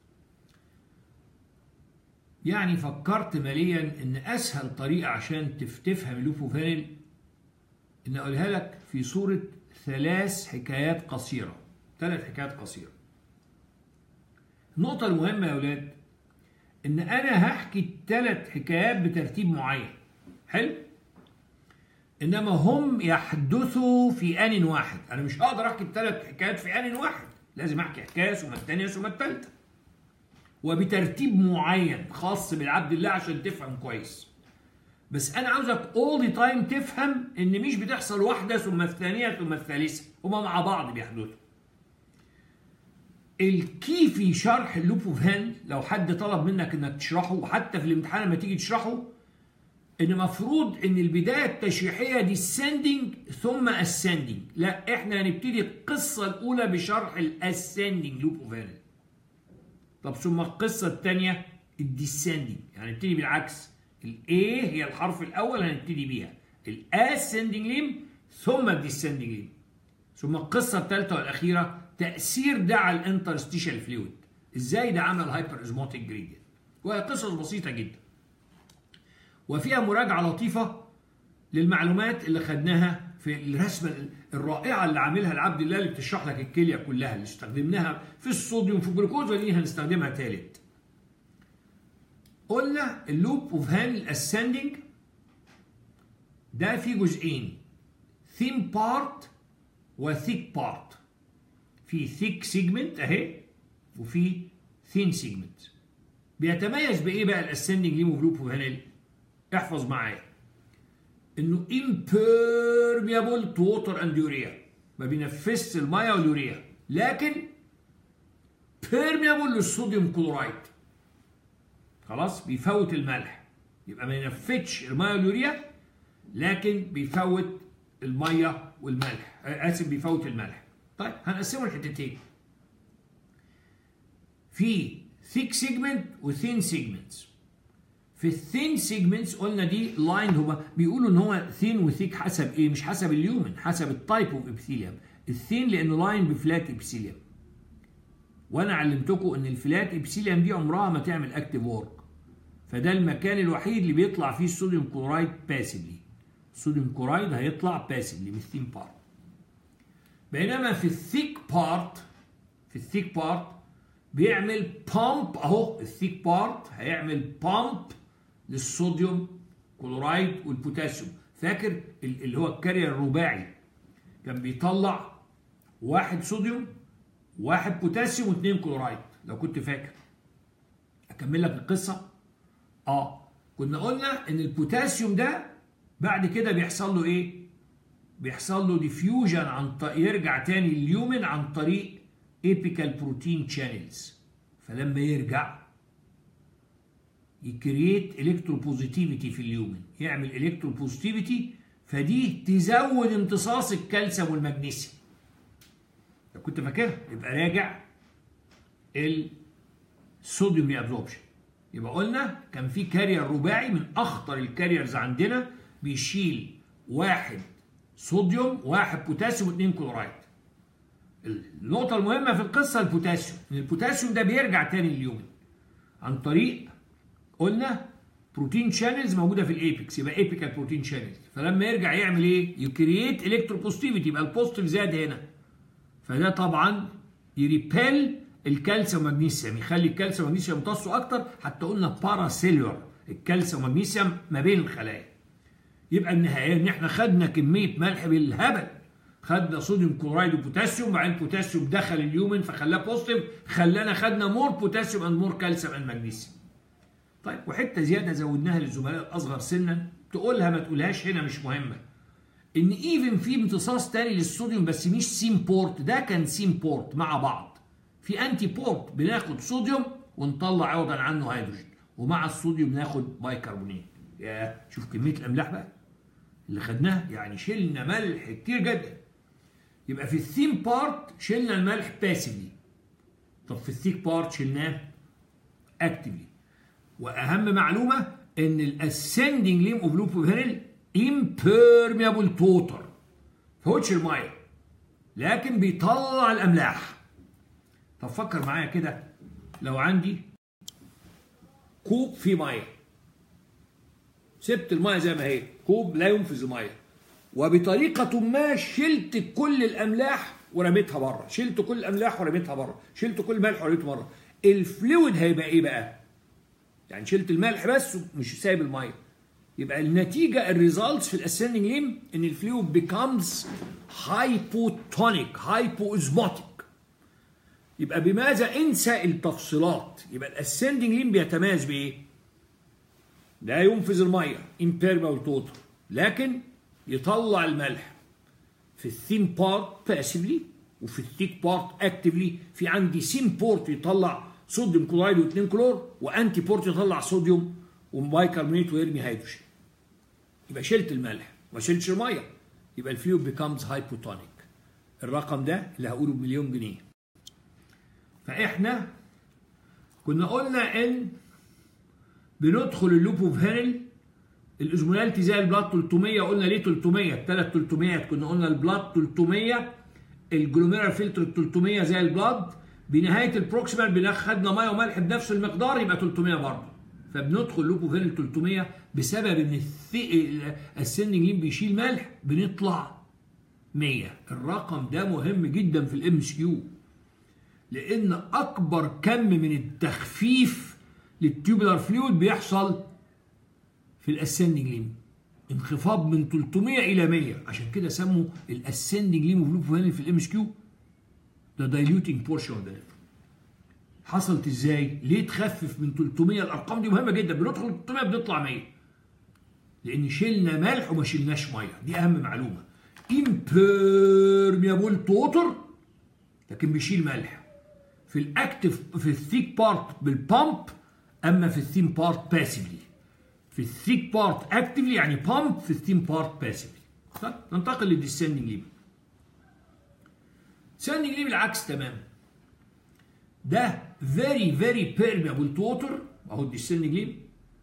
يعني فكرت ماليا ان اسهل طريقه عشان تفهم اللوب اوف هان ان اقولها لك في صوره ثلاث حكايات قصيره ثلاث حكايات قصيره النقطه المهمه يا اولاد ان انا هحكي الثلاث حكايات بترتيب معين حلو انما هم يحدثوا في ان واحد انا مش هقدر احكي الثلاث حكايات في ان واحد لازم احكي حكايه ثم الثانيه ثم الثالثه وبترتيب معين خاص بالعبد الله عشان تفهم كويس بس انا عاوزك اول ذا تايم تفهم ان مش بتحصل واحده ثم الثانيه ثم الثالثه هما مع بعض بيحدثوا الكي في شرح اللوب اوف هان لو حد طلب منك انك تشرحه وحتى في الامتحان لما تيجي تشرحه ان مفروض ان البدايه التشريحيه دي ascending ثم ascending لا احنا هنبتدي القصه الاولى بشرح الاسcending لوب اوف هان طب ثم القصه الثانيه الديسندنج يعني نبتدي بالعكس الاي هي الحرف الاول هنبتدي بيها الاسندنج ليم ثم الديسندنج ليم ثم القصه الثالثه والاخيره تاثير ده على الانترستيشال فلويد ازاي ده عمل هايبر ازموتيك جريدينت وهي قصص بسيطه جدا وفيها مراجعه لطيفه للمعلومات اللي خدناها في الرسمه الرائعه اللي عاملها العبد الله اللي بتشرح لك الكليه كلها اللي استخدمناها في الصوديوم في الجلوكوز ودي هنستخدمها ثالث قلنا اللوب اوف هان الاسندنج ده في جزئين ثين بارت وثيك بارت في ثيك سيجمنت اهي وفي ثين سيجمنت بيتميز بايه بقى الاسندنج ليمو لوب اوف هانل احفظ معايا انه impermeable to water and urea ما بينفذش الميه واليوريا لكن permeable للصوديوم كلورايد خلاص بيفوت الملح يبقى ما ينفذش الميه واليوريا لكن بيفوت الميه والملح اسف بيفوت الملح طيب هنقسمه لحتتين في ثيك سيجمنت وثين سيجمنتس في الثين سيجمنتس قلنا دي لاين هما بيقولوا ان هو ثين وثيك حسب ايه مش حسب اليومن حسب التايب اوف ابثيليوم الثين لانه لاين بفلات ابثيليوم وانا علمتكم ان الفلات ابثيليوم دي عمرها ما تعمل اكتيف وورك فده المكان الوحيد اللي بيطلع فيه الصوديوم كلورايد باسفلي الصوديوم كلورايد هيطلع باسفلي من الثين بارت بينما في الثيك بارت في الثيك بارت بيعمل بامب اهو الثيك بارت هيعمل بامب للصوديوم كلورايد والبوتاسيوم فاكر اللي هو الكارير الرباعي كان بيطلع واحد صوديوم واحد بوتاسيوم واثنين كلورايد لو كنت فاكر اكمل لك القصه اه كنا قلنا ان البوتاسيوم ده بعد كده بيحصل له ايه بيحصل له ديفيوجن عن طريق يرجع تاني اليومن عن طريق ايبيكال بروتين شانلز فلما يرجع يكريت الكتروبوزيتيفيتي في اليومن يعمل الكتروبوزيتيفيتي فدي تزود امتصاص الكالسيوم والمغنيسيوم لو كنت فاكرها يبقى راجع الصوديوم ريابزوربشن يبقى قلنا كان في كارير رباعي من اخطر الكاريرز عندنا بيشيل واحد صوديوم واحد بوتاسيوم واثنين كلورايد النقطة المهمة في القصة البوتاسيوم ان البوتاسيوم ده بيرجع تاني اليومن عن طريق قلنا بروتين شانلز موجودة في الايبكس يبقى ايبيكال بروتين شانلز فلما يرجع يعمل ايه؟ يكرييت الكتروبوزيتيفيتي يبقى البوزيتيف زاد هنا فده طبعا يريبيل الكالسيوم والمغنيسيوم يخلي الكالسيوم والمغنيسيوم يمتصوا اكتر حتى قلنا باراسيلولر الكالسيوم والمغنيسيوم ما بين الخلايا يبقى النهايه ان احنا خدنا كميه ملح بالهبل خدنا صوديوم كلورايد وبوتاسيوم وبعدين البوتاسيوم دخل اليومن فخلاه بوزيتيف خلانا خدنا مور بوتاسيوم اند مور كالسيوم اند مغنيسيوم طيب وحته زياده زودناها للزملاء الاصغر سنا تقولها ما تقولهاش هنا مش مهمه ان ايفن في امتصاص تاني للصوديوم بس مش سيم بورت ده كان سيم بورت مع بعض في انتي بورت بناخد صوديوم ونطلع عوضا عنه هيدروجين ومع الصوديوم ناخد بايكربونات يا شوف كميه الاملاح بقى اللي خدناها يعني شلنا ملح كتير جدا يبقى في الثيم بارت شلنا الملح باسفلي طب في الثيك بارت شلناه اكتفلي واهم معلومه ان الاسندنج ليم اوف لوب فيريل امبيرميبل توتر فوتش الميه لكن بيطلع الاملاح طب فكر معايا كده لو عندي كوب فيه ميه سبت الميه زي ما هي كوب لا ينفذ الميه وبطريقه ما شلت كل الاملاح ورميتها بره شلت كل الاملاح ورميتها بره شلت كل الملح ورميته بره الفلويد هيبقى ايه بقى يعني شلت الملح بس مش سايب الميه يبقى النتيجه الريزلتس في الاسندنج ليم ان الفلويد بيكامز هايبوتونيك هايبو ازموتيك يبقى بماذا انسى التفصيلات يبقى الاسندنج لين بيتميز بايه لا ينفذ الميه impermeable توتر لكن يطلع الملح في الثين بارت باسفلي وفي الثيك بارت اكتفلي في عندي سين بورت يطلع صوديوم كلورايد و2 كلور وانتي بورت يطلع صوديوم وبايكربونات ويرمي هيدروجين يبقى شلت الملح ما شلتش الميه يبقى الفلويد بيكامز هايبوتونيك الرقم ده اللي هقوله بمليون جنيه فاحنا كنا قلنا ان بندخل اللوب اوف هيرل الازموناليتي زي البلاد 300 قلنا ليه 300 الثلاث 300 كنا قلنا البلاد 300 الجلوميرال فلتر 300 زي البلاد بنهايه البروكسيمال بناخدنا ميه وملح بنفس المقدار يبقى 300 برضه فبندخل لوب اوف هيرل 300 بسبب ان السندنج لين بيشيل ملح بنطلع 100 الرقم ده مهم جدا في الام اس كيو لان اكبر كم من التخفيف للتيوبولار فلويد بيحصل في الاسندنج ليم انخفاض من 300 الى 100 عشان كده سموا الاسندنج ليم اوف لوب في الام اس كيو ده دايلوتنج بورشن اوف حصلت ازاي؟ ليه تخفف من 300 الارقام دي مهمه جدا بندخل 300 بنطلع 100 لان شلنا ملح وما شلناش ميه دي اهم معلومه امبيرميابل توتر لكن بيشيل ملح في الاكتف في الثيك بارت بالبامب اما في الثيم بارت باسفلي في الثيك بارت اكتفلي يعني بامب في الثيم بارت باسفلي طيب ننتقل للديسندنج ليب سندنج ليب العكس تماما ده فيري فيري بيرميبل توتر اهو الديسندنج ليب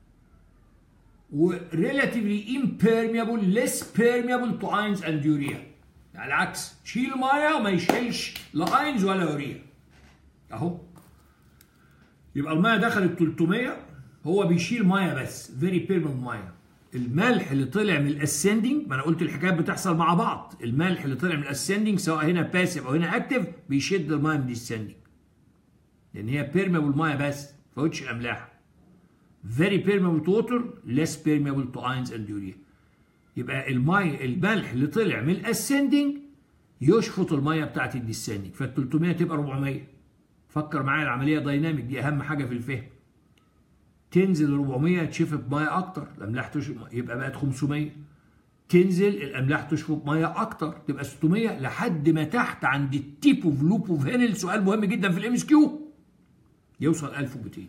و relatively impermeable less permeable to ions and urea يعني العكس شيل ميه وما يشيلش لا اينز ولا يوريا اهو يبقى الميه دخلت 300 هو بيشيل ميه بس فيري بيرمنت ميه الملح اللي طلع من الاسندنج ما انا قلت الحكايات بتحصل مع بعض الملح اللي طلع من الاسندنج سواء هنا باسيف او هنا اكتف بيشد الميه من الاسندنج لان هي بيرميبل ميه بس ما فوتش الاملاح very permeable to water less permeable to ions and urea يبقى المي الملح اللي طلع من الاسندنج يشفط الميه بتاعت الديسندنج فال 300 تبقى 400 فكر معايا العمليه دايناميك دي اهم حاجه في الفهم تنزل 400 تشفط ميه اكتر الاملاح تشفط يبقى بقت 500 تنزل الاملاح تشفط ميه اكتر تبقى 600 لحد ما تحت عند التيب اوف لوب اوف هينل سؤال مهم جدا في الام اس كيو يوصل 1200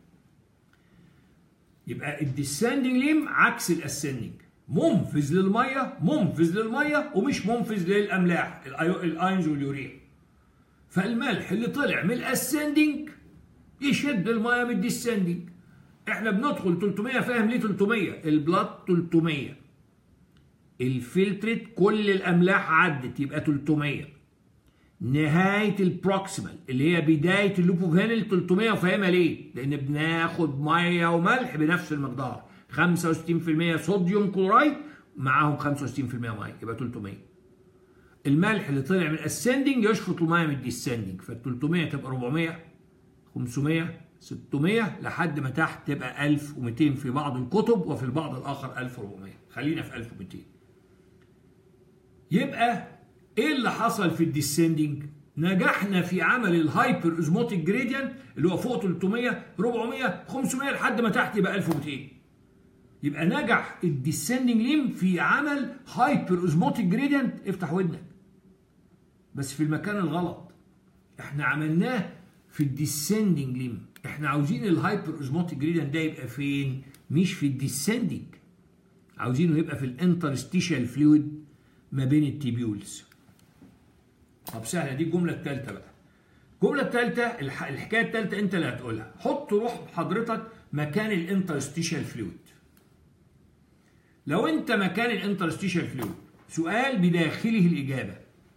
يبقى الديسندنج ليم عكس الاسندنج منفذ للميه منفذ للميه ومش منفذ للاملاح الاينز واليوريا فالملح اللي طلع من الاسندنج يشد الميه من الديسندنج احنا بندخل 300 فاهم ليه 300 البلاد 300 الفلترت كل الاملاح عدت يبقى 300 نهايه البروكسيمال اللي هي بدايه اللوب اوف هينل 300 وفاهمها ليه؟ لان بناخد ميه وملح بنفس المقدار 65% صوديوم كلورايد معاهم 65% ميه يبقى 300 الملح اللي طلع من الاسندنج يشفط الميه من الديسندنج فال 300 تبقى 400 500 600 لحد ما تحت تبقى 1200 في بعض الكتب وفي البعض الاخر 1400 خلينا في 1200 يبقى ايه اللي حصل في الديسندنج نجحنا في عمل الهايبر اوزموتيك جريدينت اللي هو فوق 300 400 500 لحد ما تحت يبقى 1200 يبقى نجح الديسندنج ليم في عمل هايبر اوزموتيك جريدينت افتح ودنك بس في المكان الغلط احنا عملناه في الديسندنج ليم احنا عاوزين الهايبر اوزموتيك جريدينت ده يبقى فين مش في الديسندنج عاوزينه يبقى في الانترستيشال فلويد ما بين التيبيولز طب سهله دي الجمله الثالثه بقى الجمله الثالثه الحكايه الثالثه انت اللي هتقولها حط روح حضرتك مكان الانترستيشال فلويد لو انت مكان الانترستيشال فلويد سؤال بداخله الاجابه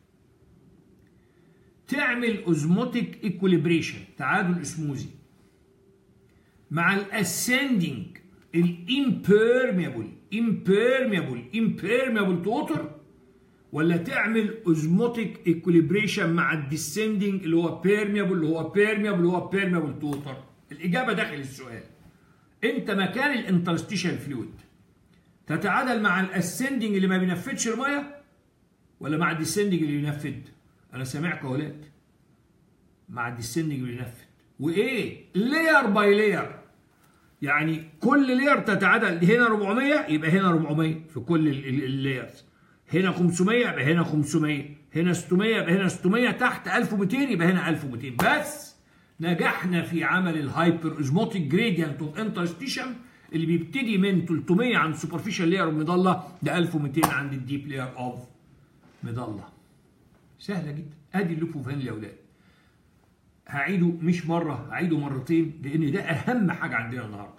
تعمل اوزموتيك ايكوليبريشن تعادل اسموزي مع الاسندنج الامبيرميبل امبيرميبل امبيرميبل توتر ولا تعمل اوزموتيك ايكوليبريشن مع الديسندنج اللي هو بيرميبل اللي هو بيرميبل اللي هو بيرميبل توتر الاجابه داخل السؤال انت مكان الانترستيشال فلويد تتعادل مع الاسندنج اللي ما بينفذش الميه ولا مع الديسندنج اللي بينفذ انا سامعك يا ولاد مع الديسندنج بينفذ وايه لاير باي لاير يعني كل لاير تتعادل هنا 400 يبقى هنا 400 في كل اللايرز هنا 500 يبقى هنا 500 هنا 600 يبقى هنا 600 تحت 1200 يبقى هنا 1200 بس نجحنا في عمل الهايبر اوزموتيك جريدينت اوف انترستيشن اللي بيبتدي من 300 عند السوبرفيشال لاير مضله ل 1200 عند الديب لاير اوف مضله سهله جدا ادي اللوب اوف يا اولاد هعيده مش مره هعيده مرتين لان ده اهم حاجه عندنا النهارده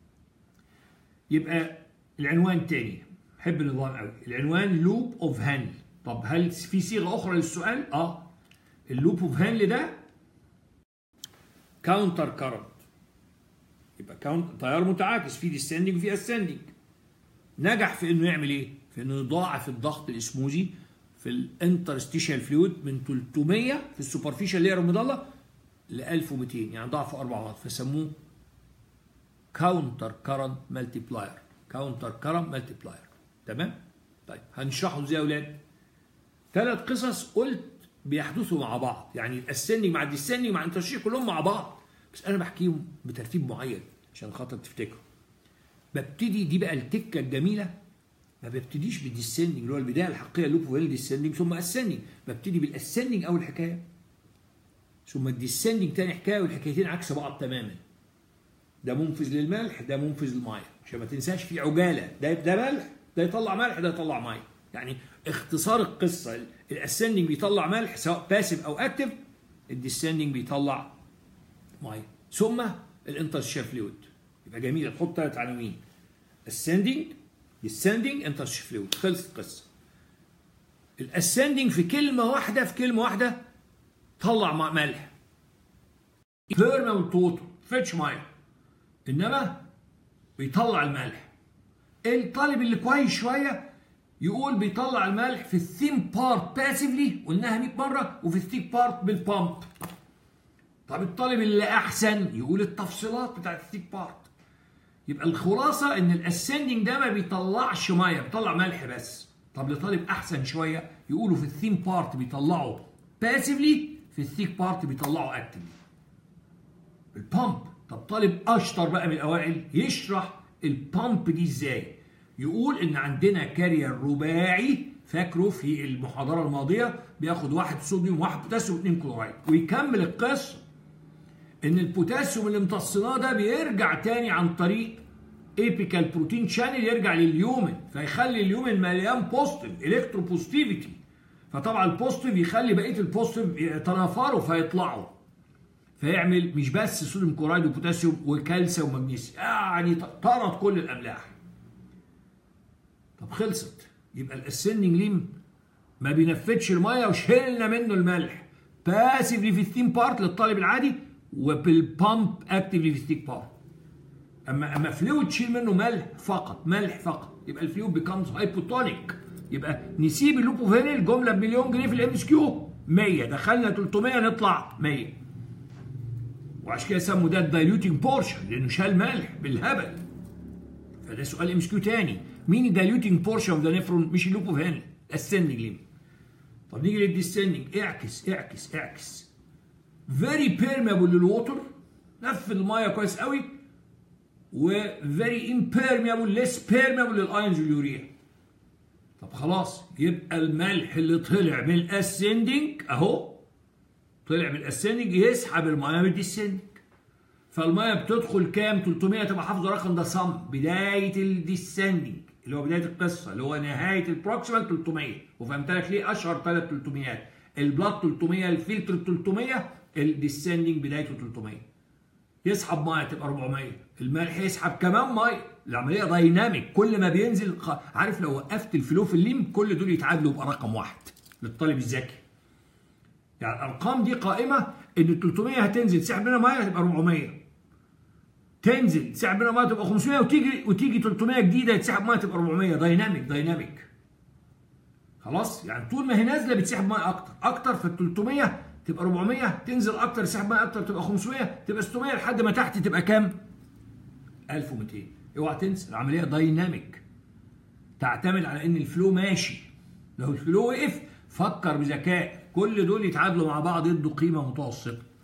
يبقى العنوان تاني بحب النظام قوي العنوان لوب اوف هانل طب هل في صيغه اخرى للسؤال اه اللوب اوف هانل ده كاونتر كارنت يبقى كاونت تيار متعاكس في ديسندنج وفي اسندنج نجح في انه يعمل ايه في انه يضاعف الضغط الاسموزي في الانترستيشال فلويد من 300 في السوبرفيشال لير المضله ل 1200 يعني ضعفه اربع مرات فسموه كاونتر كارنت مالتيبلاير كاونتر كارنت مالتيبلاير تمام طيب هنشرحه ازاي يا اولاد ثلاث قصص قلت بيحدثوا مع بعض يعني الاسندنج مع الديسندنج مع الانترشيك كلهم مع بعض بس انا بحكيهم بترتيب معين عشان خاطر تفتكروا ببتدي دي بقى التكه الجميله ما ببتديش بالديسندنج اللي هو البدايه الحقيقيه لوب ويل ديسندنج ثم اسندنج ببتدي بالاسندنج اول حكايه ثم الديسندنج تاني حكايه والحكايتين عكس بعض تماما ده منفذ للملح ده منفذ للميه عشان ما تنساش في عجاله ده ده ملح ده يطلع ملح ده يطلع ميه يعني اختصار القصه الاسندنج بيطلع ملح سواء باسف او اكتف الديسندنج بيطلع ميه ثم الانترشير فلويد يبقى جميل تحط ثلاث عناوين ascending descending انترشير فلويد خلصت القصه الاسندنج في كلمه واحده في كلمه واحده طلع مع ملح بيرمنت ووتر فتش ميه انما بيطلع الملح الطالب اللي كويس شويه يقول بيطلع الملح في الثيم بارت باسفلي قلناها 100 مره وفي الثيك بارت بالبامب طب الطالب اللي احسن يقول التفصيلات بتاعت الثيك بارت يبقى الخلاصه ان الاسندنج ده ما بيطلعش ميه بيطلع ملح بس طب لطالب احسن شويه يقولوا في الثيم بارت بيطلعوا باسفلي في الثيك بارت بيطلعوا اكتفلي البامب طب طالب اشطر بقى من الاوائل يشرح البامب دي ازاي يقول ان عندنا كارير رباعي فاكره في المحاضره الماضيه بياخد واحد صوديوم واحد بوتاسيوم واثنين كلورايد ويكمل القصه ان البوتاسيوم اللي امتصيناه ده بيرجع تاني عن طريق ايبيكال بروتين شانل يرجع لليومن فيخلي اليومن مليان بوزيتيف الكترو بوزيتيفيتي فطبعا البوزيتيف يخلي بقيه البوزيتيف يتنافروا فيطلعوا فيعمل مش بس صوديوم كلورايد وبوتاسيوم وكالسيوم ومغنيسيوم يعني طرد كل الاملاح طب خلصت يبقى الاسندنج ليم ما بينفذش الميه وشيلنا منه الملح باسفلي في الثيم بارت للطالب العادي وبالبامب اكتفلي في الثيك بارت اما اما فلويد تشيل منه ملح فقط ملح فقط يبقى الفلويد بيكمز هايبوتونيك يبقى نسيب اللوبوفينيل جمله بمليون جنيه في الام اس كيو 100 دخلنا 300 نطلع 100 وعشان كده سموا ده الدايلوتنج بورشن لانه شال ملح بالهبل فده سؤال ام اس كيو تاني مين الدايلوتنج بورشن اوف ذا نيفرون مش اللوبوفينيل السندنج ليميت طب نيجي للديسندنج اعكس اعكس اعكس فيري بيرميبل للووتر نفذ الميه كويس قوي وفيري امبيرميبل ليس بيرميبل للايونز واليوريا طب خلاص يبقى الملح اللي طلع من الاسندنج اهو طلع من الاسندنج يسحب الميه من الديسندنج فالميه بتدخل كام 300 تبقى حافظه الرقم ده صم بدايه الديسندنج اللي هو بدايه القصه اللي هو نهايه البروكسيمال 300 وفهمت لك ليه اشهر ثلاث 300 البلاد 300 الفلتر 300 الديسندنج بدايته 300 يسحب ميه تبقى 400 الملح يسحب كمان ميه العمليه دايناميك كل ما بينزل عارف لو وقفت الفلو في الليم كل دول يتعادلوا يبقى رقم واحد للطالب الذكي يعني الارقام دي قائمه ان ال 300 هتنزل تسحب منها ميه هتبقى 400 تنزل تسحب منها ميه تبقى 500 وتيجي وتيجي 300 جديده تسحب ميه تبقى 400 دايناميك دايناميك خلاص يعني طول ما هي نازله بتسحب ميه اكتر اكتر في ال 300 تبقى 400 تنزل اكتر تسحب ميه اكتر تبقى 500 تبقى 600 لحد ما تحت تبقى كام 1200 اوعى تنسى العمليه دايناميك تعتمد على ان الفلو ماشي لو الفلو وقف فكر بذكاء كل دول يتعادلوا مع بعض يدوا قيمه متوسطه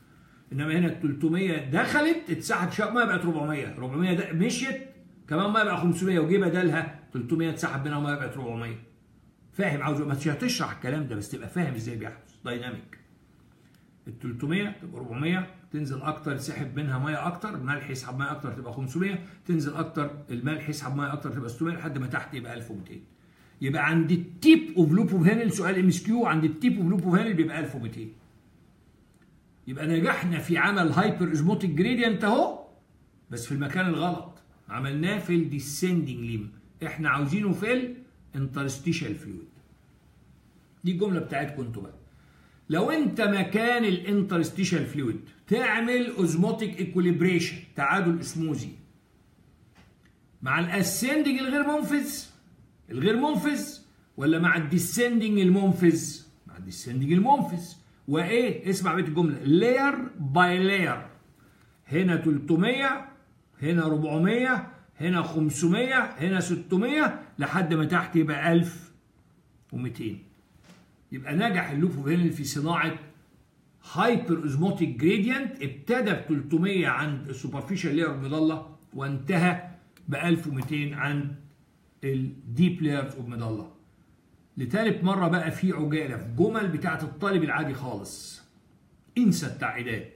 انما هنا ال 300 دخلت اتسحب شويه ميه بقت 400 400 ده مشيت كمان ميه بقى 500 وجه بدلها 300 اتسحب منها ميه بقت 400 فاهم عاوز مش هتشرح الكلام ده بس تبقى فاهم ازاي بيحدث دايناميك ال 300 تبقى 400 تنزل اكتر يسحب منها ميه اكتر الملح يسحب ميه اكتر تبقى 500 تنزل اكتر الملح يسحب ميه اكتر تبقى 600 لحد ما تحت يبقى 1200 يبقى عند التيب اوف لوب اوف هانل سؤال ام اس كيو عند التيب اوف لوب اوف هانل بيبقى 1200 يبقى نجحنا في عمل هايبر ازموتيك جريدينت اهو بس في المكان الغلط عملناه في الديسندنج ليم احنا عاوزينه في الانترستيشال فلويد دي الجمله بتاعتكم انتوا بقى لو انت مكان الانترستيشال فلويد تعمل اوزموتيك ايكوليبريشن تعادل اسموزي مع الاسندنج الغير منفذ الغير منفذ ولا مع الديسندنج المنفذ مع الديسندنج المنفذ وايه اسمع بيت الجمله لاير باي لاير هنا 300 هنا 400 هنا 500 هنا 600 لحد ما تحت يبقى 1200 يبقى نجح اللوب اوف هينل في صناعه هايبر اوزموتيك جريدينت ابتدى ب 300 عند السوبرفيشال لاير المظله وانتهى ب 1200 عند الديب لايرز اوف مظله لتالت مرة بقى في عجالة في جمل بتاعت الطالب العادي خالص انسى التعقيدات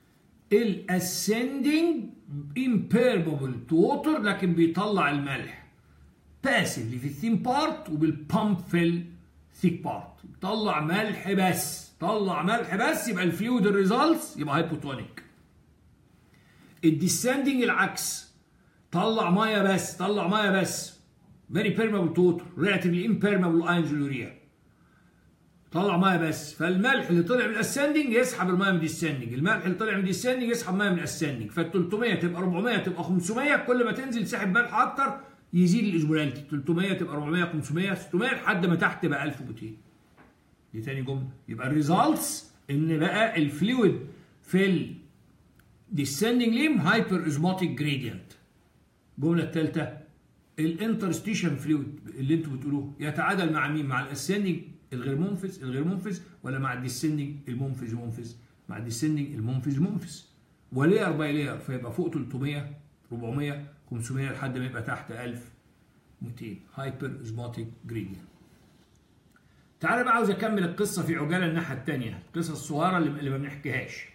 الاسندنج امبيربل تو ووتر لكن بيطلع الملح باسفلي في الثيم بارت وبالبامب في الثيك بارت طلع ملح بس طلع ملح بس يبقى الفلويد الريزلتس يبقى هايبوتونيك الديسندنج العكس طلع ميه بس طلع ميه بس فيري بيرمابل تو ووتر ريلاتيفلي امبيرمابل اينز يوريا طلع ميه بس فالملح اللي طلع من الاسندنج يسحب الميه من الديسندنج الملح اللي طلع من الديسندنج يسحب ميه من الاسندنج فال 300 تبقى 400 تبقى 500 كل ما تنزل سحب ملح اكتر يزيد الاسبولاليتي 300 تبقى 400 500 600 لحد ما تحت بقى 1200 دي تاني جمله يبقى الريزلتس ان بقى الفلويد في الديسندنج ليم هايبر ازموتيك جريدينت الجمله الثالثه الانترستيشن فلويد اللي انتوا بتقولوه يتعادل مع مين مع الاسندنج الغير منفذ الغير منفذ ولا مع الديسندنج المنفذ المنفذ مع الديسندنج المنفذ المنفذ ولير باي لير فيبقى فوق 300 400 500 لحد ما يبقى تحت 1200 هايبر ازموتيك جريدينت تعالى بقى عاوز اكمل القصه في عجاله الناحيه الثانيه القصه الصغيره اللي, اللي ما بنحكيهاش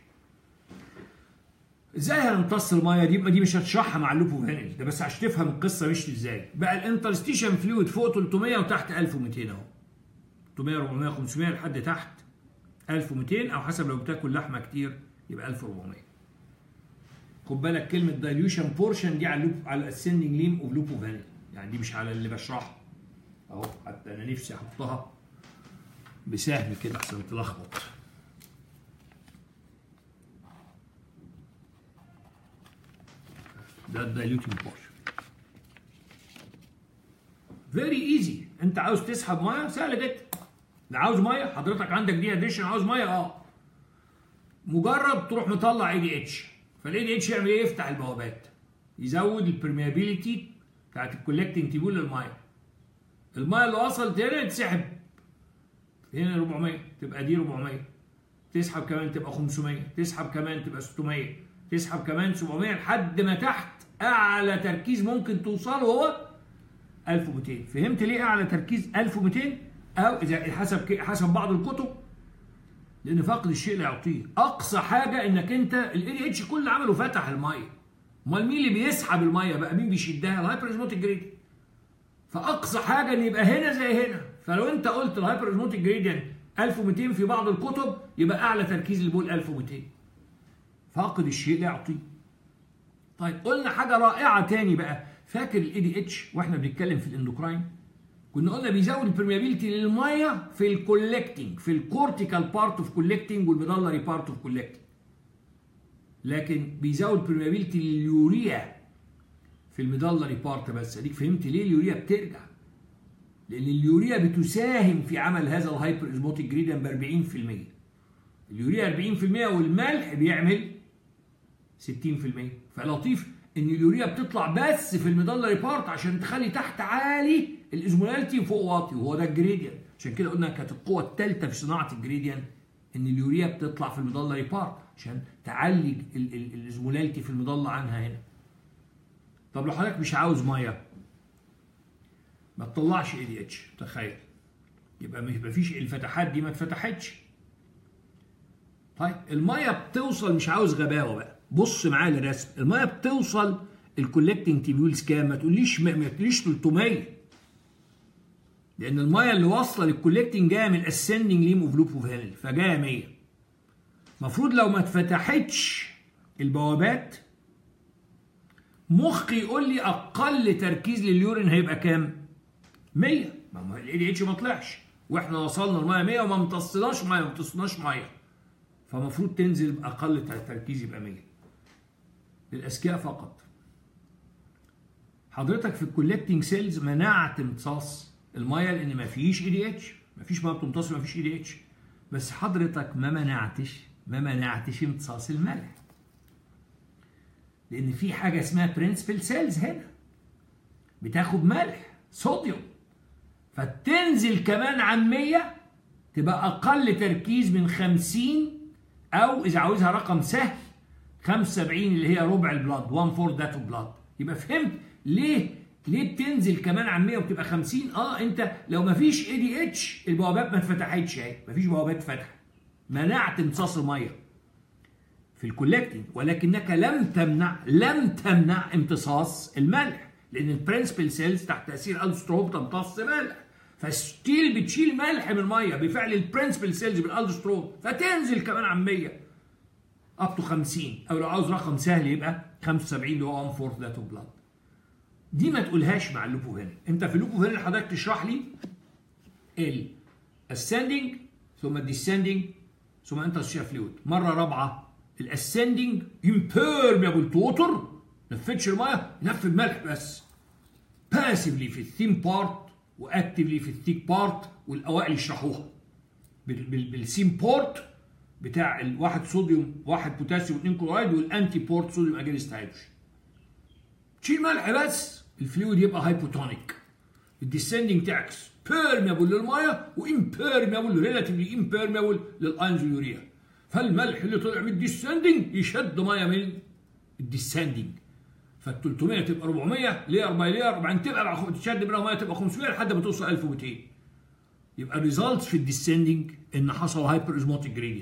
ازاي هنمتص الميه دي دي مش هتشرحها مع اللوب اوف هانل ده بس عشان تفهم القصه مشت ازاي بقى الانترستيشن فلويد فوق 300 وتحت 1200 اهو 300 400 500 لحد تحت 1200 او حسب لو بتاكل لحمه كتير يبقى 1400 خد بالك كلمه دايليوشن بورشن دي على اللوب على السندنج ليم اوف لوب اوف هانل يعني دي مش على اللي بشرحه اهو حتى انا نفسي احطها بسهم كده عشان تلخبط ده الدايلوتنج بورشن فيري ايزي انت عاوز تسحب ميه سهله جدا لا عاوز ميه حضرتك عندك دي اديشن عاوز ميه اه مجرد تروح مطلع اي دي اتش فالاي دي اتش يعمل ايه يفتح البوابات يزود البرميابيليتي بتاعت الكولكتنج تيبول للميه الميه اللي وصلت هنا تسحب هنا 400 تبقى دي 400 تسحب كمان تبقى 500 تسحب كمان تبقى 600 تسحب كمان 700 لحد ما تحت اعلى تركيز ممكن توصله هو 1200 فهمت ليه اعلى تركيز 1200 او اذا حسب حسب بعض الكتب لان فقد الشيء لا يعطيه اقصى حاجه انك انت الاي دي اتش كل اللي عمله فتح الميه امال مين اللي بيسحب الميه بقى مين بيشدها الهايبر ازموتيك جريدينت فاقصى حاجه ان يبقى هنا زي هنا فلو انت قلت الهايبر ازموتيك جريدينت 1200 في بعض الكتب يبقى اعلى تركيز اللي بيقول 1200 فاقد الشيء لا يعطيه طيب قلنا حاجه رائعه تاني بقى فاكر الاي دي اتش واحنا بنتكلم في الاندوكراين كنا قلنا بيزود البرميابيلتي للميه في الكولكتنج في الكورتيكال بارت اوف كولكتنج والميدالري بارت اوف كولكتنج لكن بيزود البرميابيلتي لليوريا في الميدالري بارت بس اديك فهمت ليه اليوريا بترجع لان اليوريا بتساهم في عمل هذا الهايبر ازموتيك جريدينت ب 40% اليوريا 40% والملح بيعمل 60% فلطيف ان اليوريا بتطلع بس في الميدالري بارت عشان تخلي تحت عالي الازمولاليتي وفوق واطي وهو ده الجريدينت عشان كده قلنا كانت القوه الثالثه في صناعه الجريدينت ان اليوريا بتطلع في الميدالري بارت عشان تعلي الزمولالتي في المضله عنها هنا طب لو حضرتك مش عاوز ميه ما تطلعش اي دي اتش تخيل يبقى ما فيش الفتحات دي ما اتفتحتش طيب الميه بتوصل مش عاوز غباوه بقى بص معايا للرسم الميه بتوصل الكولكتنج تيبيولز كام ما تقوليش ما تقوليش 300 لان الميه اللي واصله للكولكتنج جايه من الاسندنج ليم اوف لوب اوف هينل فجايه 100 المفروض لو ما اتفتحتش البوابات مخي يقول لي اقل تركيز لليورين هيبقى كام 100 ما الاي دي اتش ما طلعش واحنا وصلنا الميه 100 وما امتصناش ميه ما امتصناش ميه فمفروض تنزل باقل تركيز يبقى 100 للاذكياء فقط حضرتك في الكولكتنج سيلز منعت امتصاص الميه لان ما فيش اي دي اتش ما فيش ميه بتمتص ما فيش اي دي اتش بس حضرتك ما منعتش ما منعتش امتصاص الملح لان في حاجه اسمها برنسبل سيلز هنا بتاخد ملح صوديوم فتنزل كمان عن 100 تبقى اقل تركيز من 50 او اذا عاوزها رقم سهل 75 اللي هي ربع البلاد 1 4 ذات بلاد يبقى فهمت ليه ليه بتنزل كمان عن 100 وبتبقى 50 اه انت لو ما فيش اي دي اتش البوابات ما اتفتحتش اهي ما فيش بوابات فتح منعت امتصاص الميه في الكولكتنج ولكنك لم تمنع لم تمنع امتصاص الملح لان البرنسبل سيلز تحت تاثير الستروب تمتص ملح فستيل بتشيل ملح من الميه بفعل البرنسبل سيلز بالالستروب فتنزل كمان عن 100 اب تو 50 او لو عاوز رقم سهل يبقى 75 اللي هو 1 4 ذات بلاد دي ما تقولهاش مع اللوبوفين انت في اللوبوفين حضرتك تشرح لي ال ascending ثم الديسندنج ثم انت فلويد مره رابعه الاسندنج impermeable to water نفتش الميه نفذ ملح بس باسفلي في الثيم بارت واكتفلي في الثيك بارت والاوائل يشرحوها بالسيم بورت بتاع الواحد صوديوم واحد بوتاسيوم واثنين كلورايد والانتي بورت صوديوم اجينست هيدروجين تشيل ملح بس الفلويد يبقى هايبوتونيك الديسندنج تعكس بيرميبل للميه وامبيرميبل ريلاتيفلي امبيرميبل للاينز واليوريا فالملح اللي طلع من الديسندنج يشد ميه من الديسندنج فال 300 تبقى 400 لير باي لير وبعدين تبقى تشد منها ميه تبقى 500 لحد ما توصل 1200 يبقى الريزلتس في الديسندنج ان حصل هايبر ازموتيك جريدينت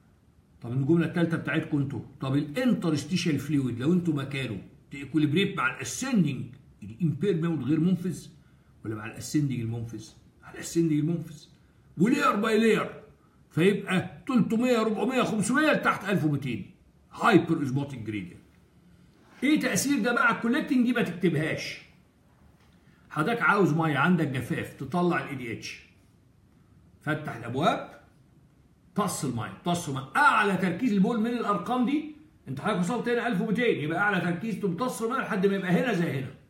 طب الجمله الثالثه بتاعتكم انتوا طب الانترستيشال فلويد لو انتوا مكانه تيكوليبريت مع الاسندنج الامبيرميبل غير منفذ ولا مع الاسندنج المنفذ؟ مع الاسندنج المنفذ ولير باي لير فيبقى 300 400 500 لتحت 1200 هايبر ازموتيك جريدينت ايه تاثير ده بقى على الكولكتنج دي ما تكتبهاش حضرتك عاوز ميه عندك جفاف تطلع الاي دي اتش فتح الابواب طص الميه طص الميه اعلى تركيز البول من الارقام دي انت حضرتك وصلت هنا 1200 يبقى اعلى تركيز تمتص الميه لحد ما يبقى هنا زي هنا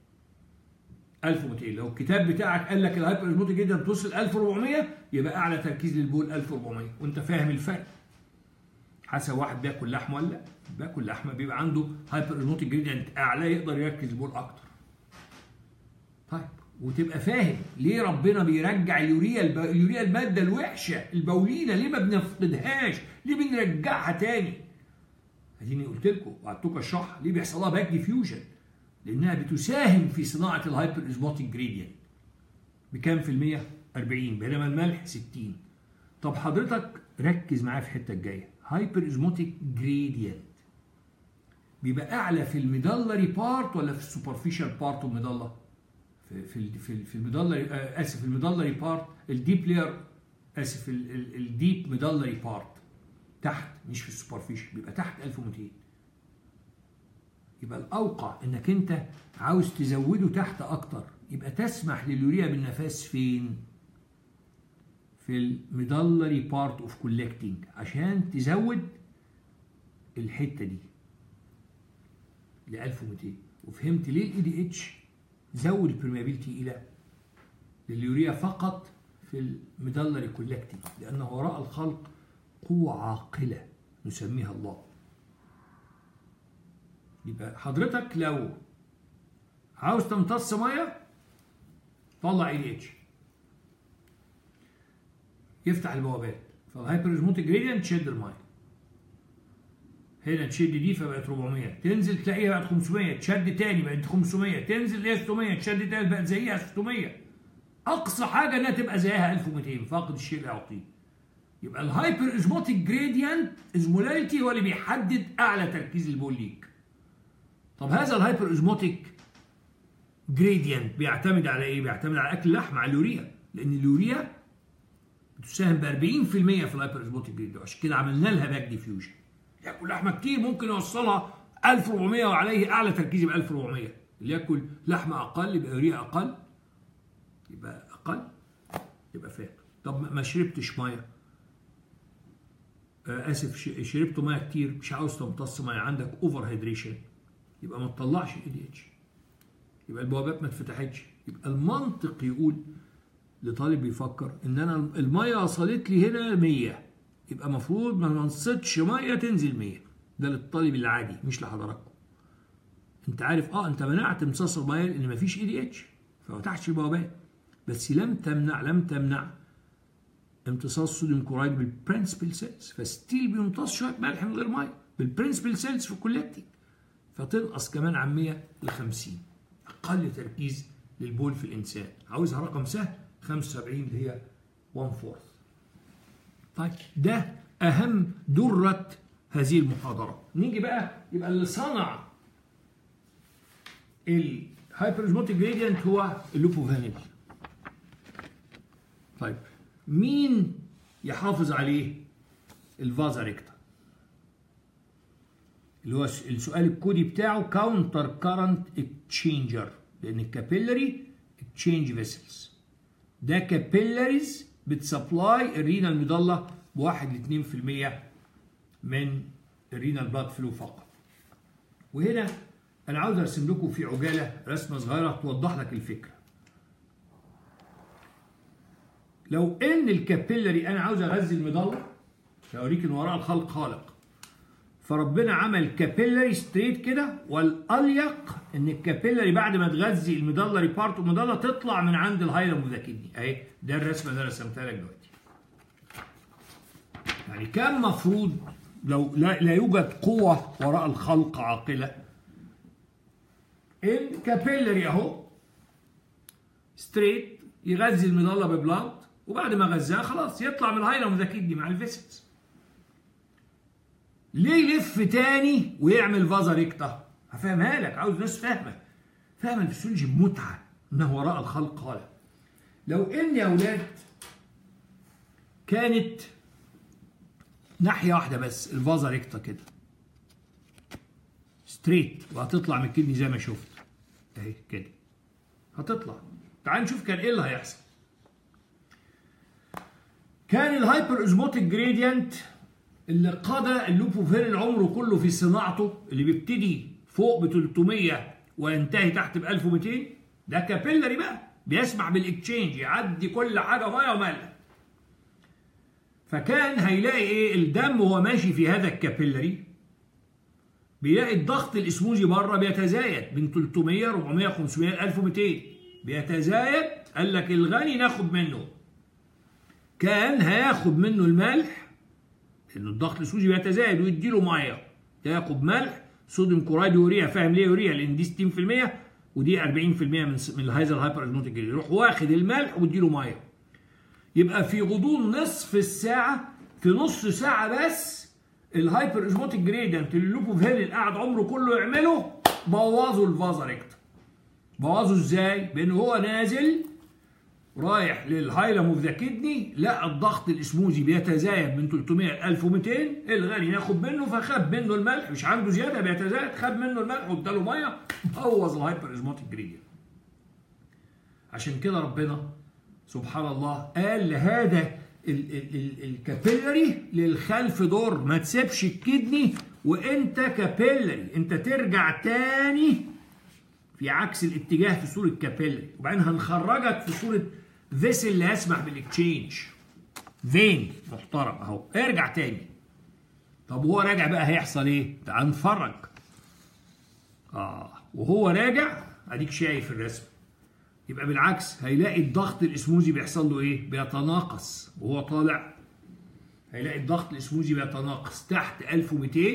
1200 لو الكتاب بتاعك قال لك الهايبر ازموتيك جدا توصل 1400 يبقى اعلى تركيز للبول 1400 وانت فاهم الفرق حسب واحد بياكل لحمه ولا بياكل لحمه بيبقى عنده هايبر ازموتيك جريدينت اعلى يقدر يركز البول اكتر طيب وتبقى فاهم ليه ربنا بيرجع اليوريا الب... اليوريا الماده الوحشه البولينه ليه ما بنفقدهاش ليه بنرجعها تاني اديني قلت لكم وقعدتكم اشرح ليه بيحصل لها باك ديفيوجن لانها بتساهم في صناعه الهايبر ازموتيك جريدينت بكام في المية 40 بينما الملح 60 طب حضرتك ركز معايا في الحته الجايه هايبر ازموتيك جريدينت بيبقى اعلى في الميدلري بارت ولا في السوبرفيشال بارت الميدلا في في في في الميدلري اسف الميدلري بارت الديب لير اسف الديب ميدلري بارت تحت مش في السوبرفيشال بيبقى تحت 1200 يبقى الاوقع انك انت عاوز تزوده تحت اكتر يبقى تسمح لليوريا بالنفاس فين في الميدلري بارت اوف كولكتنج عشان تزود الحته دي ل 1200 وفهمت ليه الاي دي اتش زود البرميابيلتي الى اليوريا فقط في الميدلري كولكتنج لان وراء الخلق قوة عاقلة نسميها الله يبقى حضرتك لو عاوز تمتص ميه طلع اي دي اتش يفتح البوابات فالهايبر ازموتيك جريدينت تشد الميه هنا تشد دي فبقت 400 تنزل تلاقيها بقت 500 تشد تاني بقت 500 تنزل تلاقيها 600 تشد تاني بقت زيها 600 اقصى حاجه انها تبقى زيها 1200 فاقد الشيء لا يعطيه يبقى الهايبر ازموتيك جريدينت ازمولاريتي هو اللي بيحدد اعلى تركيز البول ليك طب هذا الهايبر ازموتيك جريدينت بيعتمد على ايه بيعتمد على اكل اللحم على اليوريا لان اليوريا بتساهم ب 40% في الهايبر ازموتيك جريدينت عشان كده عملنا لها باك ديفيوجن ياكل لحمه كتير ممكن يوصلها 1400 وعليه اعلى تركيز يبقى 1400 اللي ياكل لحمه اقل يبقى يوريا اقل يبقى اقل يبقى فات طب ما شربتش ميه آه اسف شربت ميه كتير مش عاوز تمتص ميه عندك اوفر هيدريشن يبقى ما تطلعش اي دي اتش يبقى البوابات ما اتفتحتش يبقى المنطق يقول لطالب بيفكر ان انا الميه وصلت لي هنا 100 يبقى المفروض ما ننصتش ميه تنزل 100 ده للطالب العادي مش لحضراتكم انت عارف اه انت منعت امتصاص الميه لان ما فيش اي دي اتش فما فتحتش البوابات بس لم تمنع لم تمنع امتصاص صوديوم كلورايد بالبرنسبل سيلز فستيل بيمتص شويه ملح من غير ميه بالبرنسبل سيلز في الكولكتيك فتنقص كمان عن 100 ل 50 اقل تركيز للبول في الانسان عاوزها رقم سهل 75 اللي هي 1 فورث طيب ده اهم دره هذه المحاضره نيجي بقى يبقى اللي صنع الهايبرزموتيك جريدينت هو اللوبوفانيل طيب مين يحافظ عليه الفازا ريكتا اللي هو السؤال الكودي بتاعه كاونتر كارنت اكتشينجر لان الكابيلاري اكتشينج فيسلز ده كابيلاريز بتسبلاي الرينا المضله بواحد ل 2% من الرينا بلاد فلو فقط وهنا انا عاوز ارسم لكم في عجاله رسمه صغيره توضح لك الفكره لو ان الكابيلاري انا عاوز اغذي المضله اوريك ان وراء الخلق خالق فربنا عمل كابيلاري ستريت كده والاليق ان الكابيلاري بعد ما تغذي المضله بارت المضله تطلع من عند الهايلم وذا كدني اهي ده الرسمه اللي انا رسمتها لك دلوقتي يعني كان مفروض لو لا, لا يوجد قوه وراء الخلق عاقله الكابيلاري اهو ستريت يغذي المضله ببلاد وبعد ما غذاها خلاص يطلع من الهايلم وذا كدني مع الفيسلز ليه يلف تاني ويعمل فازا ريكتا؟ هفهمها لك عاوز ناس فاهمه فاهمه الفسيولوجي بمتعه انه وراء الخلق قال لو ان يا اولاد كانت ناحيه واحده بس الفازا ريكتا كده ستريت وهتطلع من الكدني زي ما شفت اهي كده هتطلع تعال نشوف كان ايه اللي هيحصل كان الهايبر ازموتيك جريدينت اللي قضى اللوبوفيرين عمره كله في صناعته اللي بيبتدي فوق ب 300 وينتهي تحت ب 1200 ده كابيلاري بقى بيسمح بالاكتشينج يعدي كل حاجه ميه وملح فكان هيلاقي ايه الدم وهو ماشي في هذا الكابيلاري بيلاقي الضغط الاسموزي بره بيتزايد من 300 400 500 1200 بيتزايد قال لك الغني ناخد منه كان هياخد منه الملح لان الضغط الاسموزي بيتزايد ويدي له ميه ده ياخد ملح صوديوم كورايد يوريا فاهم ليه يوريا لان دي 60% ودي 40% من من هذا الهايبر ازموتيك يروح واخد الملح ويدي له ميه يبقى في غضون نصف الساعه في نص ساعه بس الهايبر ازموتيك جريدينت اللي اللوبوفيل اللي قاعد عمره كله يعمله بوظوا الفازا ريكتا بوظوا ازاي؟ بان هو نازل رايح للهايلم اوف ذا كدني لقى الضغط الاسموزي بيتزايد من 300 ل 1200 الغني ياخد منه فخد منه الملح مش عنده زياده بيتزايد خد منه الملح واداله ميه بوظ الهايبر ازموتيك جريدينت عشان كده ربنا سبحان الله قال لهذا الكابيلاري للخلف دور ما تسيبش الكدني وانت كابيلاري انت ترجع تاني في عكس الاتجاه في صوره كابيلاري وبعدين هنخرجك في صوره فيسل اللي يسمح بالاكتشينج فين محترم اهو ارجع تاني طب وهو راجع بقى هيحصل ايه؟ تعال نتفرج اه وهو راجع اديك شايف الرسم يبقى بالعكس هيلاقي الضغط الاسموزي بيحصل له ايه؟ بيتناقص وهو طالع هيلاقي الضغط الاسموزي بيتناقص تحت 1200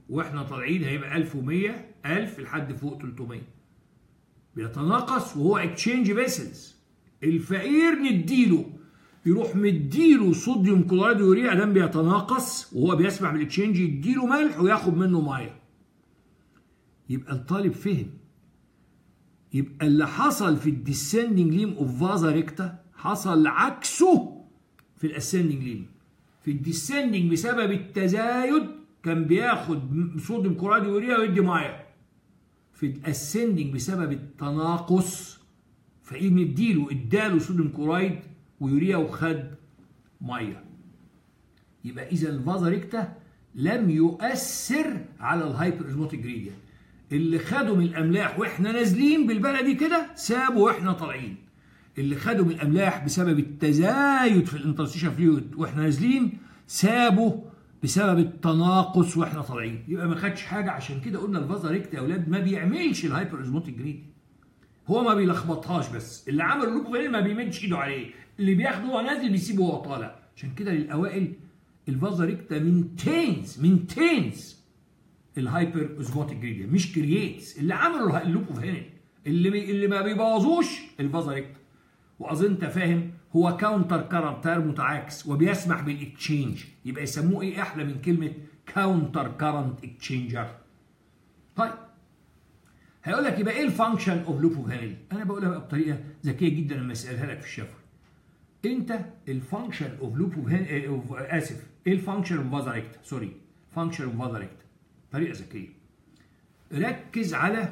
واحنا طالعين هيبقى 1100 1000 لحد فوق 300 بيتناقص وهو اكتشينج فيسلز الفقير نديله يروح مديله صوديوم كلورايد يوريا ادام بيتناقص وهو بيسمع بالاكتشينج يديله ملح وياخد منه ميه يبقى الطالب فهم يبقى اللي حصل في الديسندنج ليم اوف فازا ريكتا حصل عكسه في الاسندنج ليم في الديسندنج بسبب التزايد كان بياخد صوديوم كلورايد يوريا ويدي ميه في الاسندنج بسبب التناقص فايه مديله اداله صوديوم كلورايد ويوريا وخد ميه يبقى اذا الفازا ريكتا لم يؤثر على الهايبر ازموتيك جريدينت اللي خدوا من الاملاح واحنا نازلين بالبلدي كده سابوا واحنا طالعين اللي خدوا من الاملاح بسبب التزايد في الانترستيشن فلويد واحنا نازلين سابوا بسبب التناقص واحنا طالعين يبقى ما خدش حاجه عشان كده قلنا الفازا ريكتا يا اولاد ما بيعملش الهايبر ازموتيك جريدينت هو ما بيلخبطهاش بس اللي عمل اللوبوفينين ما بيمدش ايده عليه اللي بياخده وهو نازل بيسيبه وهو طالع عشان كده للاوائل الفازا ريكتا مينتينز مينتينز الهايبر اوزموتيك جريدينت مش كرييتس اللي عملوا اللوبوفينين اللي بي اللي ما بيبوظوش الفازا ريكتا واظن انت فاهم هو كاونتر كارنت تيار متعاكس وبيسمح بالاكتشينج يبقى يسموه ايه احلى من كلمه كاونتر كارنت اكتشينجر طيب هيقول لك يبقى ايه الفانكشن اوف لوب اوف هانل انا بقولها بقى بطريقه ذكيه جدا لما اسالها لك في الشفوي انت الفانكشن اوف لوب اوف اوف اسف ايه الفانكشن اوف فازا ريكتا سوري فانكشن اوف فازا ريكتا طريقه ذكيه ركز على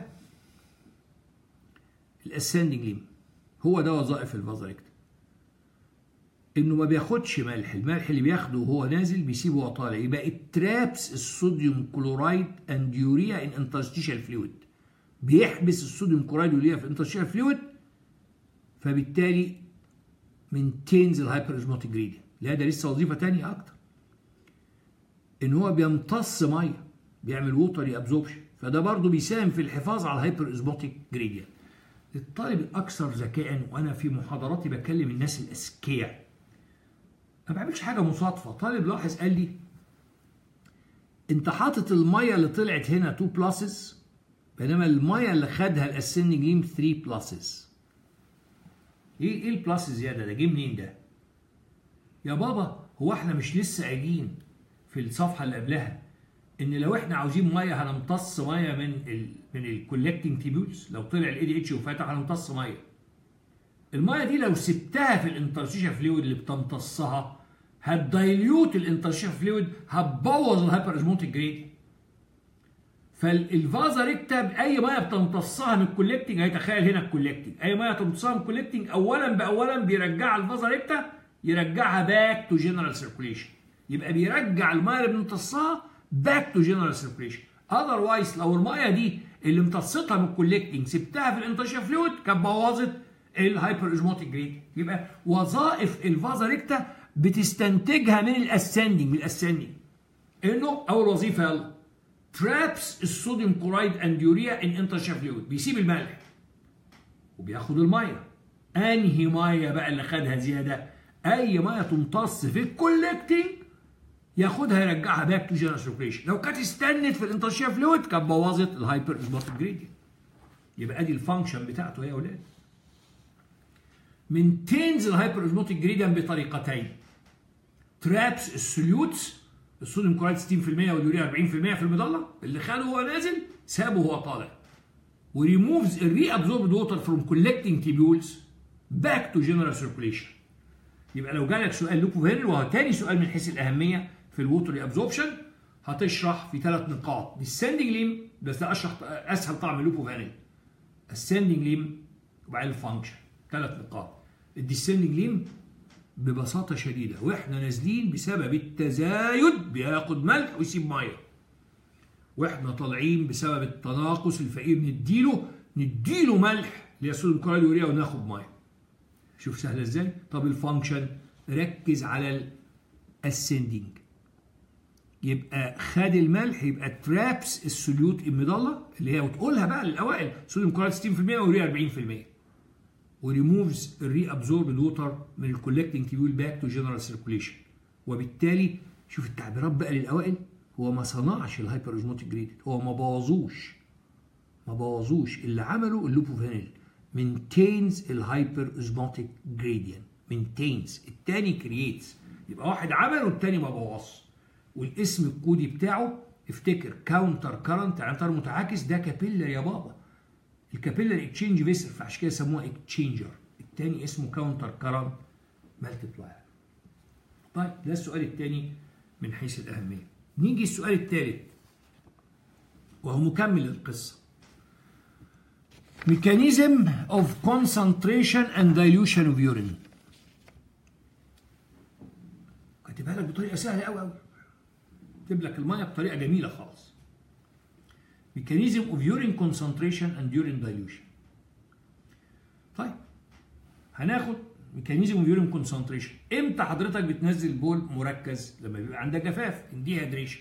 الاسندنج ليم هو ده وظائف الفازا ريكتا انه ما بياخدش ملح الملح اللي بياخده وهو نازل بيسيبه وهو طالع يبقى الترابس الصوديوم كلورايد اند يوريا ان انترستيشال فلويد بيحبس الصوديوم كلورايد واليوريا في الانترستيشال فلويد فبالتالي مينتينز الهايبر ازموتيك جريدينت لا ده لسه وظيفه ثانيه اكتر ان هو بيمتص ميه بيعمل ووتري ابزوربشن فده برضه بيساهم في الحفاظ على الهايبر ازموتيك جريدينت الطالب الاكثر ذكاء وانا في محاضراتي بكلم الناس الاذكياء ما بعملش حاجه مصادفه طالب لاحظ قال لي انت حاطط الميه اللي طلعت هنا 2 بلاسز بينما الميه اللي خدها الاسندنج ليم 3 بلاسز ايه ايه البلس زياده ده جه منين ده يا بابا هو احنا مش لسه قايلين في الصفحه اللي قبلها ان لو احنا عاوزين ميه هنمتص ميه من ال من الكولكتنج تيبولز لو طلع الاي دي اتش وفاتح هنمتص ميه الميه دي لو سبتها في الانترشيشن فلويد اللي بتمتصها هتدايليوت الانترشيشن فلويد هتبوظ الهايبر ازموتيك جريد فالفازا ريكتا باي ميه بتمتصها من الكولكتنج هيتخيل هنا الكولكتنج اي ميه تمتصها من الكولكتنج اولا باولا بيرجعها الفازا ريكتا يرجعها باك تو جنرال سيركوليشن يبقى بيرجع الميه اللي بنمتصها باك تو جنرال سيركوليشن اذروايز لو الميه دي اللي امتصتها من الكولكتنج سبتها في الانترشيشن فلويد كانت بوظت الهايبر ازموتيك جريد يبقى وظائف الفازا ريكتا بتستنتجها من الاسندنج من الاسندنج انه اول وظيفه يلا ترابس الصوديوم كلورايد اند يوريا ان انترشيشن فلويد بيسيب الملح وبياخد الميه انهي ميه بقى اللي خدها زياده اي ميه تمتص في الكولكتنج ياخدها يرجعها باك تو جنرال سيركيشن لو كانت استنت في الانترشيشن فلويد كانت بوظت الهايبر ازموتيك جريدينت يبقى ادي الفانكشن بتاعته يا اولاد مينتينز الهايبر ازموتيك جريدينت بطريقتين ترابس السوليوتس الصوديوم كلورايد 60% واليوريا 40% في المضله اللي خده وهو نازل سابه وهو طالع وريموفز الري ابزوربد ووتر فروم كولكتنج تيبيولز باك تو جنرال سيركوليشن يبقى لو جالك سؤال لوبوفيرل وهو تاني سؤال من حيث الاهميه في الووتر ابزوربشن هتشرح في ثلاث نقاط السندنج ليم بس ده اشرح اسهل طعم اللوبوفيرل السندنج ليم وبعدين الفانكشن ثلاث نقاط الديسندنج ليم ببساطه شديده واحنا نازلين بسبب التزايد بياخد ملح ويسيب ميه واحنا طالعين بسبب التناقص الفقير نديله نديله ملح اللي هي صوديوم كلورايد يوريا وناخد ميه شوف سهله ازاي طب الفانكشن ركز على الاسندنج يبقى خد الملح يبقى ترابس السوليوت المضله اللي هي وتقولها بقى للاوائل صوديوم كلورايد 60% ويوريا 40% وريموفز الري ابزورب ووتر من الكولكتنج تيبول باك تو جنرال سيركوليشن وبالتالي شوف التعبيرات بقى للاوائل هو ما صنعش الهايبر اوزموتيك جريدينت هو ما بوظوش ما بوظوش اللي عمله اللوبوفينيل maintains الهايبر اوزموتيك جريدينت maintains التاني كرييتس يبقى واحد عمل والتاني ما بوظش والاسم الكودي بتاعه افتكر كاونتر كرنت يعني تيار متعاكس ده كابيلر يا بابا الكابيلر اكتشينج فيسر فعشان كده سموها اكتشينجر التاني اسمه كاونتر كرنت مالتيبلاير طيب ده السؤال الثاني من حيث الأهمية نيجي السؤال الثالث وهو مكمل للقصة mechanism of concentration and dilution of urine كاتبها لك بطريقة سهلة أوي أوي كاتب لك المية بطريقة جميلة خالص mechanism of urine concentration and urine dilution طيب هناخد ميكانيزم يورين كونسنتريشن امتى حضرتك بتنزل بول مركز لما بيبقى عندك جفاف دي هيدريشن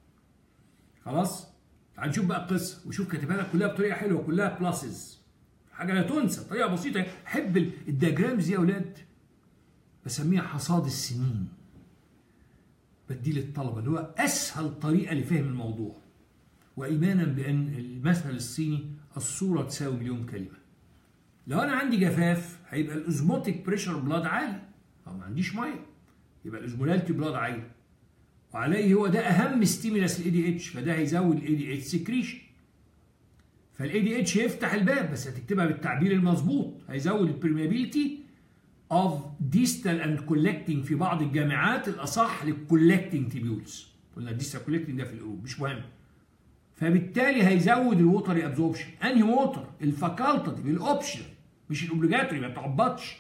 خلاص تعال نشوف بقى القصه وشوف كاتبها لك كلها بطريقه حلوه كلها بلاسز حاجه لا تنسى طريقه بسيطه حب الدياجرامز دي يا اولاد بسميها حصاد السنين بدي للطلبه اللي هو اسهل طريقه لفهم الموضوع وايمانا بان المثل الصيني الصوره تساوي مليون كلمه لو انا عندي جفاف هيبقى الاوزموتيك بريشر بلاد عالي طب ما عنديش ميه يبقى الاوزمولالتي بلاد عالي وعليه هو ده اهم ستيمولاس الاي دي اتش فده هيزود الاي دي اتش سكريشن فالاي دي اتش يفتح الباب بس هتكتبها بالتعبير المظبوط هيزود البرميابيلتي اوف ديستال اند كولكتنج في بعض الجامعات الاصح للكولكتنج تيبيولز قلنا الديستال كولكتنج ده في القلوب مش مهم فبالتالي هيزود الووتر ابزوربشن انهي ووتر الفاكولتاتيف الاوبشن مش الاوبليجاتوري ما بتعبطش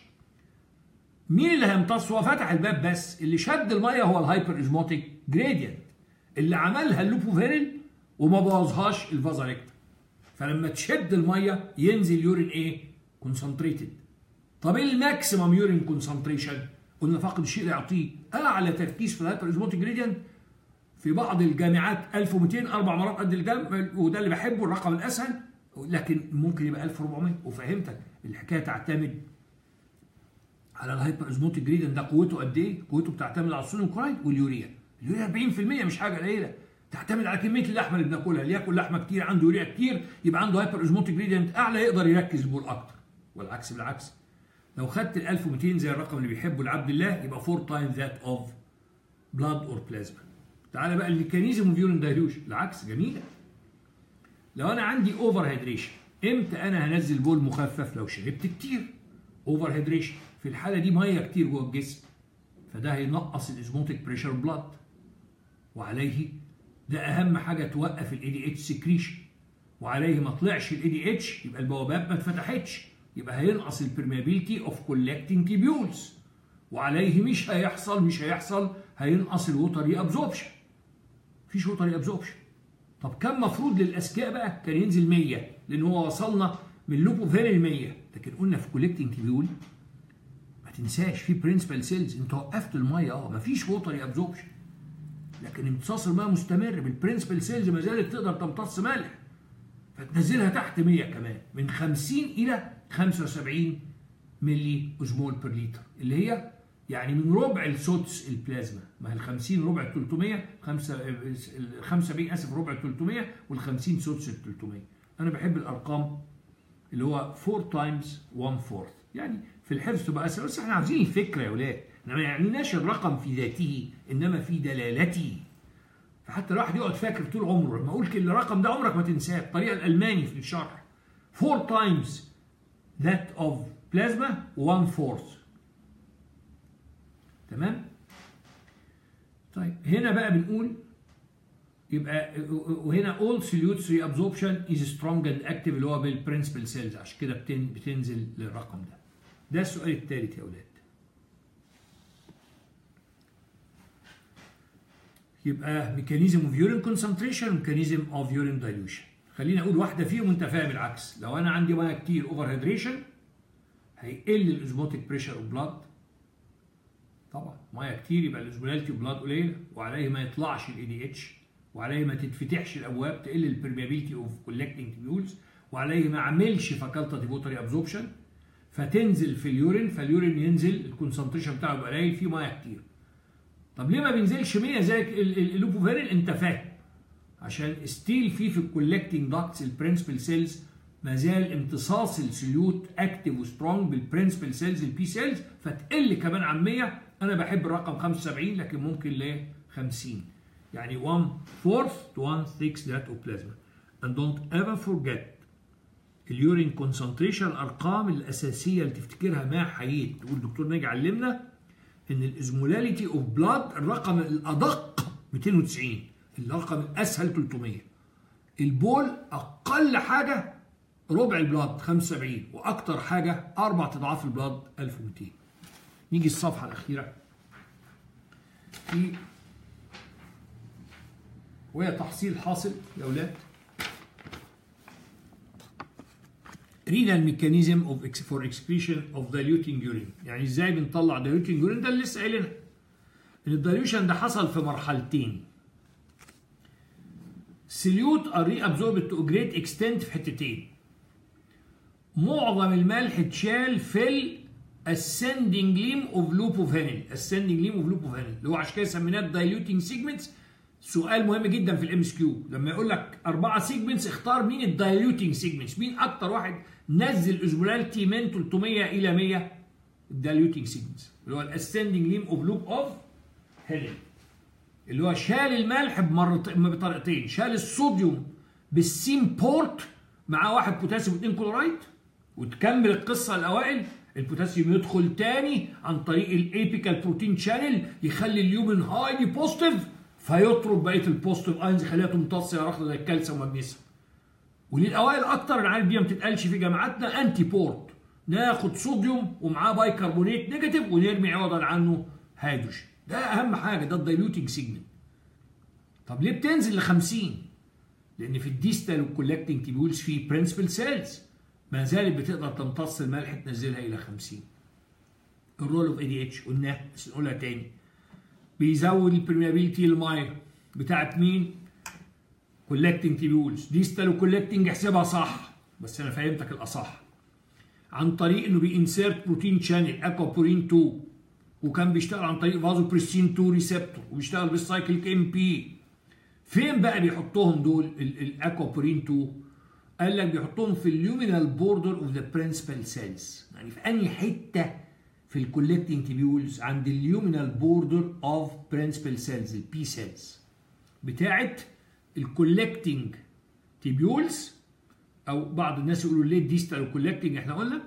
مين اللي هيمتص هو فتح الباب بس اللي شد الميه هو الهايبر ازموتيك جريدينت اللي عملها اللوبوفيريل وما بوظهاش الفازاريكتا فلما تشد الميه ينزل يورين ايه كونسنتريتد طب ايه الماكسيمم يورين كونسنتريشن قلنا فاقد الشيء لا يعطيه اعلى تركيز في الهايبر ازموتيك جريدينت في بعض الجامعات 1200 اربع مرات قد الجنب وده اللي بحبه الرقم الاسهل لكن ممكن يبقى 1400 وفهمتك الحكايه تعتمد على الهايبر ازموتيك جريدينت ده قوته قد ايه؟ قوته بتعتمد على الصوديوم كلورايد واليوريا اليوريا 40% مش حاجه قليله تعتمد على كميه اللحمه اللي بناكلها اللي ياكل لحمه كتير عنده يوريا كتير يبقى عنده هايبر ازموتيك جريدينت اعلى يقدر يركز بول اكتر والعكس بالعكس لو خدت ال 1200 زي الرقم اللي بيحبه لعبد الله يبقى 4 تايم ذات اوف بلاد اور بلازما تعالى بقى الميكانيزم اوف يورين دايلوشن العكس جميله لو انا عندي اوفر هيدريشن امتى انا هنزل بول مخفف لو شربت كتير اوفر هيدريشن في الحاله دي ميه كتير جوه الجسم فده هينقص الاسموتيك بريشر بلاد وعليه ده اهم حاجه توقف الاي دي اتش سكريشن وعليه ما طلعش الاي دي اتش يبقى البوابات ما اتفتحتش يبقى هينقص البرميابيلتي اوف كولكتنج تيبيولز وعليه مش هيحصل مش هيحصل هينقص الوتري ابزوربشن مفيش وتري ابزوربشن طب كم مفروض للاذكياء بقى كان ينزل 100 لان هو وصلنا من لوبو فين ال 100 لكن قلنا في كولكتنج تيبيول ما تنساش في برنسبل سيلز انت وقفت الميه اه مفيش ووتري ابزوربشن لكن امتصاص الميه مستمر بالبرنسبل سيلز ما زالت تقدر تمتص ملح فتنزلها تحت 100 كمان من 50 الى 75 ملي اوزمول بير لتر اللي هي يعني من ربع السدس البلازما ما هي ال 50 ربع ال 300 5 ال 75 اسف ربع ال 300 وال 50 سدس ال 300 انا بحب الارقام اللي هو 4 تايمز 1 فورث يعني في الحفظ تبقى اسهل بس احنا عاوزين الفكره يا اولاد احنا ما يعنيناش الرقم في ذاته انما في دلالته فحتى الواحد يقعد فاكر طول عمره لما اقول الرقم ده عمرك ما تنساه الطريقه الالماني في الشرح 4 تايمز that of plasma 1 fourth تمام طيب هنا بقى بنقول يبقى وهنا all solute reabsorption is strong and active اللي هو بالبرنسبل سيلز عشان كده بتنزل للرقم ده ده السؤال الثالث يا اولاد يبقى ميكانيزم اوف يورين كونسنتريشن ميكانيزم اوف يورين دايلوشن خليني اقول واحده فيهم وانت فاهم العكس لو انا عندي ميه كتير اوفر هيدريشن هيقل الاوزموتيك بريشر اوف بلاد طبعا ميه كتير يبقى الاوزمولاليتي بلاد قليله وعليه ما يطلعش الاي دي اتش وعليه ما تتفتحش الابواب تقل البرميابيلتي اوف كولكتنج تيبيولز وعليه ما اعملش فاكولتاتيف ووتري ابزوربشن فتنزل في اليورين فاليورين ينزل الكونسنتريشن بتاعه يبقى قليل فيه ميه كتير طب ليه ما بينزلش 100 زي اللوبوفيرين انت فاهم عشان ستيل في في الكولكتنج داكتس البرنسبل سيلز ما زال امتصاص السليوت اكتف وسترونج بالبرنسبل سيلز البي سيلز فتقل كمان عن 100 انا بحب الرقم 75 لكن ممكن ل 50 يعني 1 fourth to 1 sixth that of plasma and don't ever forget اليورين كونسنتريشن الارقام الاساسيه اللي تفتكرها ما حييت تقول الدكتور ناجي علمنا ان الازمولاليتي اوف بلاد الرقم الادق 290 الرقم الاسهل 300 البول اقل حاجه ربع البلاد 75 واكتر حاجه اربع اضعاف البلاد 1200 نيجي الصفحه الاخيره في وهي تحصيل حاصل يا اولاد renal mechanism of ex for excretion of diluting urine يعني ازاي بنطلع diluting urine ده اللي لسه قايلينها ان الدايلوشن ده حصل في مرحلتين سليوت are reabsorbed to a great extent في حتتين معظم الملح اتشال في ال ascending limb of lupofenil ascending limb of lupofenil اللي هو عشان كده سميناه diluting segments سؤال مهم جدا في الام اس كيو لما يقول لك اربعه سيجمنتس اختار مين الدايلوتنج سيجمنتس مين اكتر واحد نزل اوزمولاليتي من 300 الى 100 الدايلوتنج سيجمنتس اللي هو الاسندنج ليم اوف لوب اوف هيلين اللي هو شال الملح بمرتين بطريقتين شال الصوديوم بالسيم بورت مع واحد بوتاسيوم واثنين كلورايد وتكمل القصه الاوائل البوتاسيوم يدخل تاني عن طريق الايبيكال بروتين شانل يخلي اليومن هايلي بوزيتيف فيطرد بقيه البوزيتيف اينز يخليها تمتص يا رخصه زي الكالسيوم والمغنيسيوم وليه الاوائل اكتر انا عارف دي ما بتتقالش في جامعاتنا انتي بورت ناخد صوديوم ومعاه بايكربونات نيجاتيف ونرمي عوضا عنه هيدروجين ده اهم حاجه ده الدايلوتنج سيجمنت طب ليه بتنزل ل 50 لان في الديستال والكولكتنج تيبولز في برنسبل سيلز ما زالت بتقدر تمتص الملح تنزلها الى 50 الرول اوف اي دي اتش قلناها بس نقولها تاني بيزود البرميابيلتي للميه بتاعت مين؟ كولكتنج تيبيولز ديستال وكولكتنج احسبها صح بس انا فهمتك الاصح عن طريق انه بينسيرت بروتين شانل اكوابورين 2 وكان بيشتغل عن طريق فازو بريستين 2 ريسبتور وبيشتغل بالسايكليك ام بي فين بقى بيحطهم دول الاكوابورين 2 قال لك بيحطهم في اليومينال بوردر اوف ذا برنسبل سيلز يعني في انهي حته في الكولكتنج تيبيولز عند اليومينال بوردر اوف برنسبل سيلز البي سيلز بتاعت الكولكتنج تيبيولز او بعض الناس يقولوا ليه ديستال كولكتنج احنا قلنا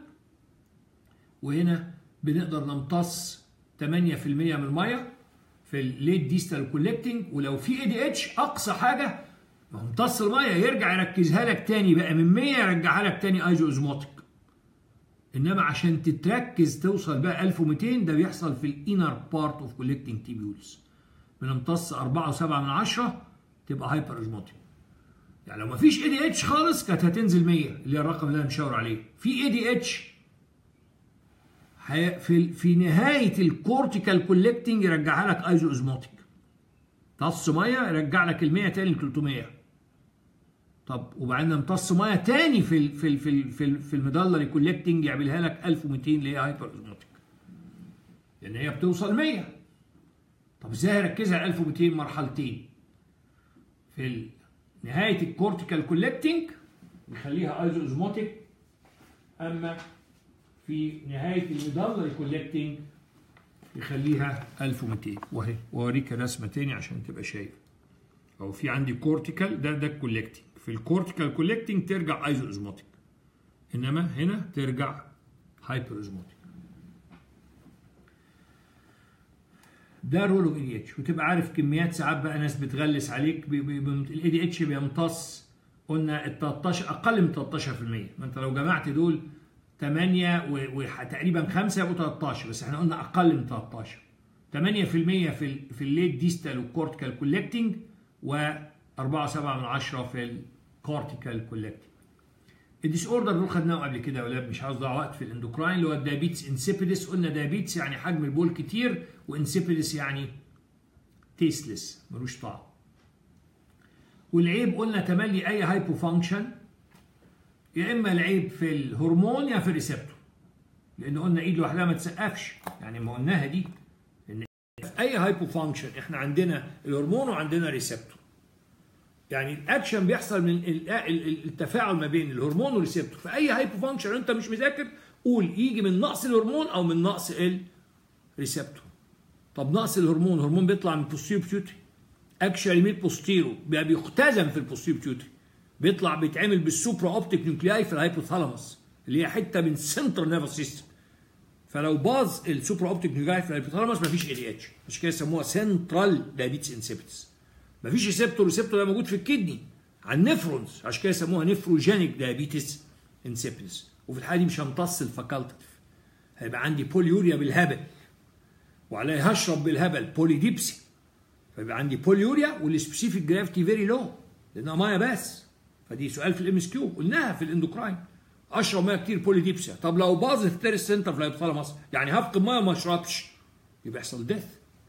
وهنا بنقدر نمتص 8% من الميه في الليت ديستال كولكتنج ولو في اي دي اتش اقصى حاجه امتص الميه يرجع يركزها لك تاني بقى من 100 يرجعها لك تاني ايزو اوزموتيك انما عشان تتركز توصل بقى 1200 ده بيحصل في الانر بارت اوف كولكتنج تيبيولز بنمتص 4 و7 من 10 تبقى هايبر اوزموتيك يعني لو ما فيش اي دي اتش خالص كانت هتنزل 100 اللي هي الرقم اللي انا مشاور عليه في اي دي اتش في في نهايه الكورتيكال كولكتنج يرجعها لك ايزو اوزموتيك طص ميه يرجع لك ال 100 تاني ل 300 طب وبعدين امتص ميه تاني في ال في ال في ال في, ال في المدلري كولكتنج يعملها لك 1200 اللي هي هايبر اوزموتيك لان هي بتوصل 100 طب ازاي هركزها على 1200 مرحلتين في نهايه الكورتيكال كولكتنج نخليها ايزو اوزموتيك اما في نهايه المدلري كولكتنج يخليها 1200 وهي واوريك رسمه تاني عشان تبقى شايف او في عندي كورتيكال ده ده الكولكتنج في الكورتيكال كولكتنج ترجع ايزو اوزموتيك انما هنا ترجع هايبر اوزموتيك ده رول اوف اي دي اتش وتبقى عارف كميات ساعات بقى ناس بتغلس عليك الاي دي اتش بيمتص قلنا ال 13 اقل من 13% ما انت لو جمعت دول 8 وتقريبا 5 يبقوا 13 بس احنا قلنا اقل من 13 8% في ال في الليت ديستال والكورتيكال كولكتنج و 4 7 من 10 في الكورتيكال كولكتنج الديس اوردر دول خدناه قبل كده يا ولاد مش عاوز اضيع وقت في الاندوكراين اللي هو الدايابيتس انسيبيدس قلنا دايابيتس يعني حجم البول كتير وانسيبيدس يعني تيستلس ملوش طعم والعيب قلنا تملي اي هايبو فانكشن يا اما العيب في الهرمون يا في الريسبتور لان قلنا ايد لوحدها ما تسقفش يعني ما قلناها دي ان في اي هايبو فانكشن احنا عندنا الهرمون وعندنا ريسبتور يعني الاكشن بيحصل من ال- ال- التفاعل ما بين الهرمون والريسبتور في اي هايبو فانكشن انت مش مذاكر قول يجي من نقص الهرمون او من نقص الريسبتور طب نقص الهرمون الهرمون بيطلع من البوستيريو بيوتري اكشن من البوستيرو بقى بيختزن في البوستيريو بيوتري بيطلع بيتعمل بالسوبرا اوبتيك نيوكلياي في الهايبوثالاموس اللي هي حته من سنترال نيرفس سيستم فلو باظ السوبرا اوبتيك نيوكلياي في الهايبوثالاموس مفيش اي دي اتش مش كده يسموها سنترال دايابيتس انسيبتس مفيش ريسبتور ريسبتور ده موجود في الكدني على النفرونز عشان كده يسموها نفروجينيك دايابيتس انسيبتس وفي الحاله دي مش همتص الفاكولتيف هيبقى عندي بوليوريا بالهبل وعليه هشرب بالهبل بوليديبسي فيبقى عندي بوليوريا والسبيسيفيك جرافيتي فيري لو لانها ميه بس فدي سؤال في الام اس كيو قلناها في الاندوكراين اشرب ميه كتير بوليديبسيا طب لو باظ الثيرس سنتر في الهيبوثالاموس يعني هفقد ميه وما اشربش يبقى يحصل ديث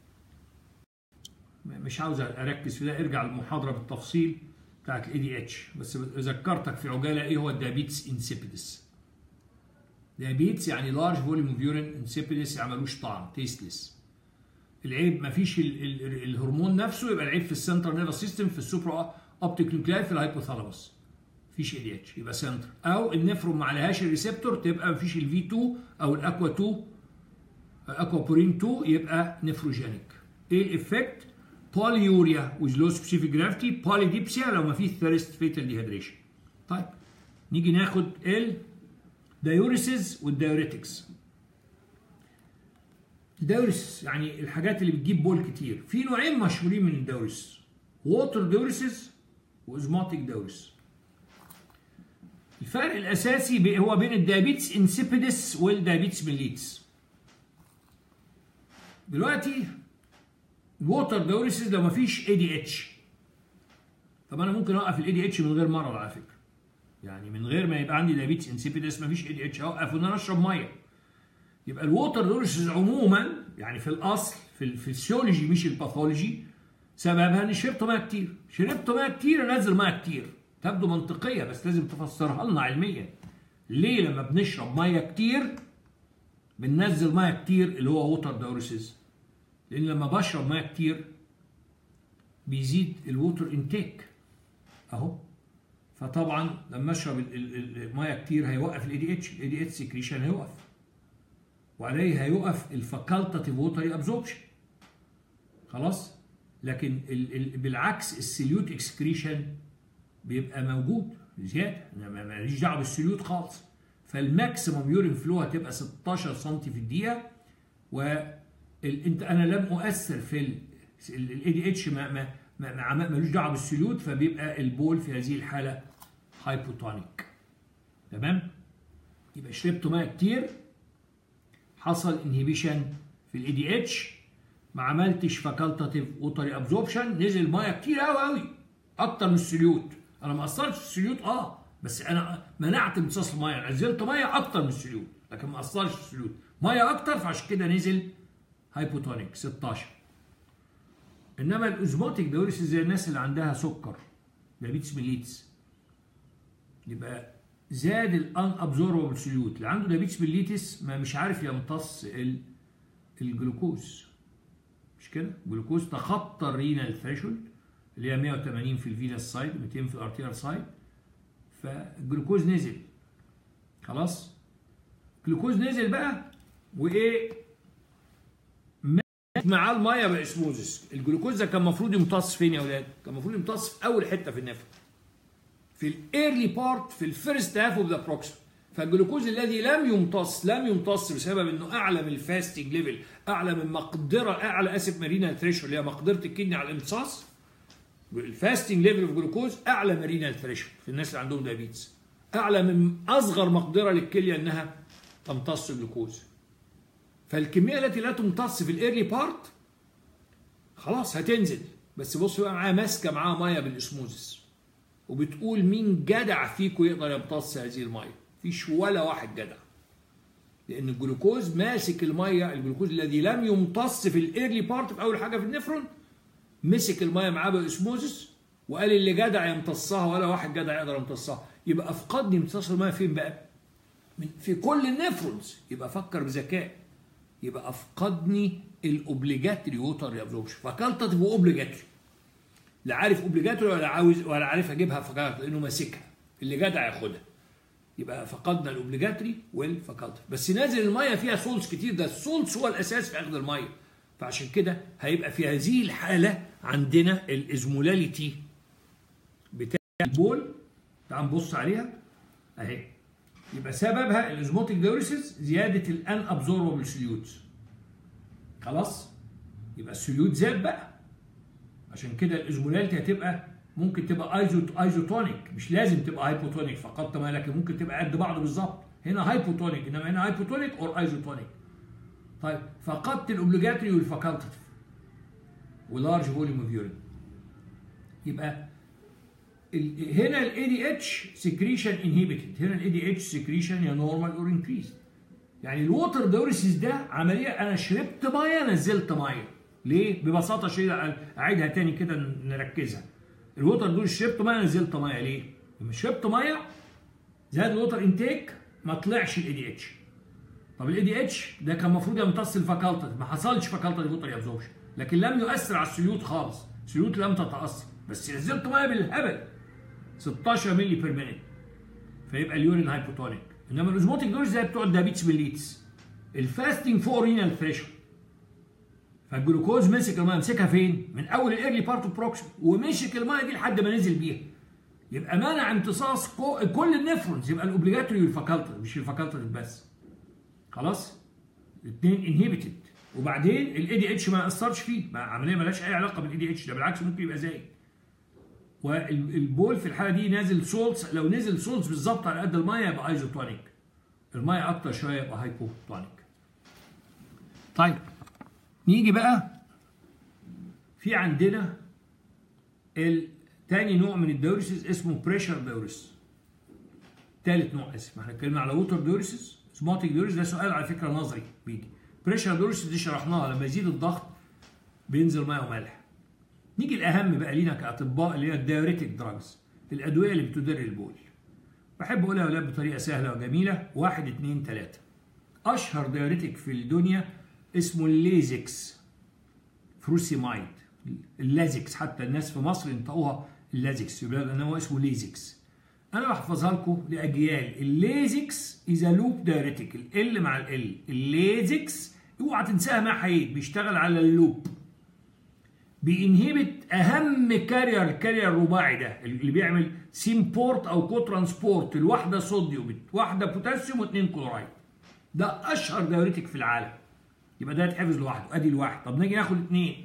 مش عاوز اركز في ده ارجع للمحاضره بالتفصيل بتاعت الاي دي اتش بس ذكرتك في عجاله ايه هو الدايابيتس انسيبيدس دايابيتس يعني لارج فوليوم اوف يورين انسيبيدس يعني ملوش طعم تيستلس العيب ما فيش ال ال الهرمون نفسه يبقى العيب في السنترال نيرفس سيستم في السوبرا اوبتيك نيوكلاي في الهايبوثالاموس مفيش اي دي اتش يبقى سنتر او النفرون ما عليهاش الريسبتور تبقى مفيش الفي 2 او الاكوا 2 اكوا بورين 2 يبقى نفروجينيك ايه الافكت بوليوريا with low specific gravity polydipsia لو ما فيش ثيرست فيتال ديهيدريشن طيب نيجي ناخد ال دايوريسز والدايوريتكس الدايوريسز يعني الحاجات اللي بتجيب بول كتير في نوعين مشهورين من الدايوريسز ووتر دايوريسز وازماتيك دايوريسز الفرق الاساسي بي- هو بين الدايابيتس انسيبيدس والدايابيتس ميليتس دلوقتي الووتر دايوريسز لو ما فيش اي دي اتش طب انا ممكن اوقف الاي دي اتش من غير مرض على فكره يعني من غير ما يبقى عندي دايابيتس انسيبيدس ما فيش اي دي اتش اوقف وان انا اشرب ميه يبقى الووتر دايوريسز عموما يعني في الاصل في الفسيولوجي مش الباثولوجي سببها اني شربت ميه كتير شربت ميه كتير انزل ميه كتير تبدو منطقيه بس لازم تفسرها لنا علميا ليه لما بنشرب ميه كتير بننزل ميه كتير اللي هو ووتر دايوريسز لان لما بشرب ميه كتير بيزيد الووتر انتيك اهو فطبعا لما اشرب ال- ال- الميه كتير هيوقف الاي دي اتش الاي دي اتش سكريشن هيوقف وعليه هيوقف الفاكولتاتيف ووتري ابزوربشن خلاص لكن ال ال بالعكس السليوت اكسكريشن بيبقى موجود زياده أنا ما- ماليش دعوه بالسليوت خالص فالماكسيموم يورين فلو هتبقى 16 سم في الدقيقه و ال- انت انا لم اؤثر في الاي دي اتش ما ما ما- ما- ما- ملوش دعوه بالسليوت فبيبقى البول في هذه الحاله هايبوتونيك تمام يبقى شربت ميه كتير حصل انهبيشن في الاي دي اتش ما عملتش فاكولتاتيف ووتري ابزوربشن نزل ميه كتير قوي قوي اكتر من السليوت انا ما اثرتش في السليوت اه بس انا منعت امتصاص الميه نزلت ميه اكتر من السليوت لكن ما اثرش في السليوت ميه اكتر فعشان كده نزل هايبوتونيك 16 انما الاوزموتيك دايوريسيس زي الناس اللي عندها سكر دايابيتس ميليتس يبقى زاد الان ابزوربل سليوت اللي عنده دايابيتس ميليتس ما مش عارف يمتص ال- الجلوكوز مش كده الجلوكوز تخطى الرينال ثريشولد اللي هي 180 في الفينس سايد 200 في الارتيريال سايد فالجلوكوز نزل خلاص الجلوكوز نزل بقى وايه مات معاه الميه باسموزس الجلوكوز ده كان المفروض يمتص فين يا اولاد كان المفروض يمتص في اول حته في النفس في الايرلي بارت في الفيرست هاف اوف ذا بروكسيم فالجلوكوز الذي لم يمتص لم يمتص بسبب انه اعلى من الفاستنج ليفل اعلى من مقدره اعلى اسف مارينا ثريشول اللي هي مقدره الكدني على الامتصاص الفاستنج ليفل اوف جلوكوز اعلى مارينا ثريشول في الناس اللي عندهم دايابيتس اعلى من اصغر مقدره للكليه انها تمتص جلوكوز فالكميه التي لا تمتص في الايرلي بارت خلاص هتنزل بس بص بقى معاها ماسكه معاها ميه بالاسموزس وبتقول مين جدع فيكم يقدر يمتص هذه الميه مفيش ولا واحد جدع لان الجلوكوز ماسك الميه الجلوكوز الذي لم يمتص في الايرلي بارت في اول حاجه في النفرون مسك الميه معاه باسموزس وقال اللي جدع يمتصها ولا واحد جدع يقدر يمتصها يبقى افقدني امتصاص الميه فين بقى؟ من في كل النفرونز يبقى فكر بذكاء يبقى افقدني الاوبليجاتري ووتر ريابزوربشن فاكولتاتيف واوبليجاتري لا عارف اوبليجاتري ولا عاوز ولا عارف اجيبها فاكولتاتيف لانه ماسكها اللي جدع ياخدها يبقى فقدنا الاوبليجاتري والفاكولتاتيف بس نازل الميه فيها سولز كتير ده السولز هو الاساس في اخذ الميه فعشان كده هيبقى في هذه الحاله عندنا الازمولاليتي بتاع البول تعال نبص عليها اهي يبقى سببها الازموتيك ديوريسيس زياده الان ابزوربل سوليوتس خلاص يبقى السوليوت زاد بقى عشان كده الازمولاليتي هتبقى ممكن تبقى ايزو ايزوتونيك مش لازم تبقى هايبوتونيك فقط ما لكن ممكن تبقى قد بعض بالظبط هنا هايبوتونيك انما هنا هايبوتونيك اور ايزوتونيك طيب فقدت الاوبليجاتري والفاكولتاتيف ولارج فوليوم اوف يورين يبقى ال- هنا الاي دي اتش سكريشن انهيبيتد هنا الاي دي اتش سكريشن يا نورمال اور انكريز يعني الووتر دوريسيس ده عمليه انا شربت ميه نزلت ميه ليه ببساطه شديده اعيدها تاني كده نركزها الووتر دول شربت ميه نزلت ميه ليه لما شربت ميه زاد الووتر انتيك ما طلعش الاي دي اتش طب الاي دي اتش ده كان المفروض يمتص الفاكولتاتيف ما حصلش فاكولتاتيف ووتر ابزوربشن لكن لم يؤثر على السيوت خالص السيوت لم تتاثر بس نزلت ميه بالهبل 16 مللي بير مينيت فيبقى اليورين هايبوتونيك انما الاوزموتيك دول زي بتوع الدايابيتس ميليتس الفاستنج فوق رينال ثريشولد فالجلوكوز مسك الميه مسكها فين؟ من اول الايرلي بارت اوف بروكسيم ومسك الميه دي لحد ما نزل بيها يبقى منع امتصاص كو- كل النفرونز يبقى الاوبليجاتوري والفاكولتاتيف مش الفاكولتاتيف بس خلاص الاثنين انهبيتد وبعدين الاي دي اتش ما اثرش فيه ما عمليه مالهاش اي علاقه بالاي دي اتش ده بالعكس ممكن يبقى زايد والبول في الحاله دي نازل سولز لو نزل سولز بالظبط على قد الميه يبقى ايزوتونيك الميه اكتر شويه يبقى هايبوتونيك طيب نيجي بقى في عندنا التاني نوع من الدوريسز اسمه بريشر دوريس تالت نوع اسف ما احنا اتكلمنا على ووتر دوريسز سموتيك دوريس ده سؤال على فكره نظري بيجي بريشر دوريسز دي شرحناها لما يزيد الضغط بينزل ميه وملح نيجي الاهم بقى لينا كاطباء اللي هي الدايوريتك دراجز الادويه اللي بتدر البول بحب اقولها يا اولاد بطريقه سهله وجميله واحد اتنين تلاته اشهر دايوريتك في الدنيا اسمه الليزكس فروسيمايد اللازكس حتى الناس في مصر ينطقوها اللازكس يبقى لان هو اسمه ليزكس انا بحفظها لكم لاجيال الليزكس از لوب دايوريتك ال مع ال الليزكس اوعى تنساها مع حيد بيشتغل على اللوب بينهبت اهم كارير الكارير الرباعي ده اللي بيعمل سيمبورت او كو ترانسبورت الواحده صوديوم واحده بوتاسيوم واثنين كلورايد ده اشهر دايوريتك في العالم يبقى ده يتحفظ لوحده ادي الواحد طب نيجي ناخد اثنين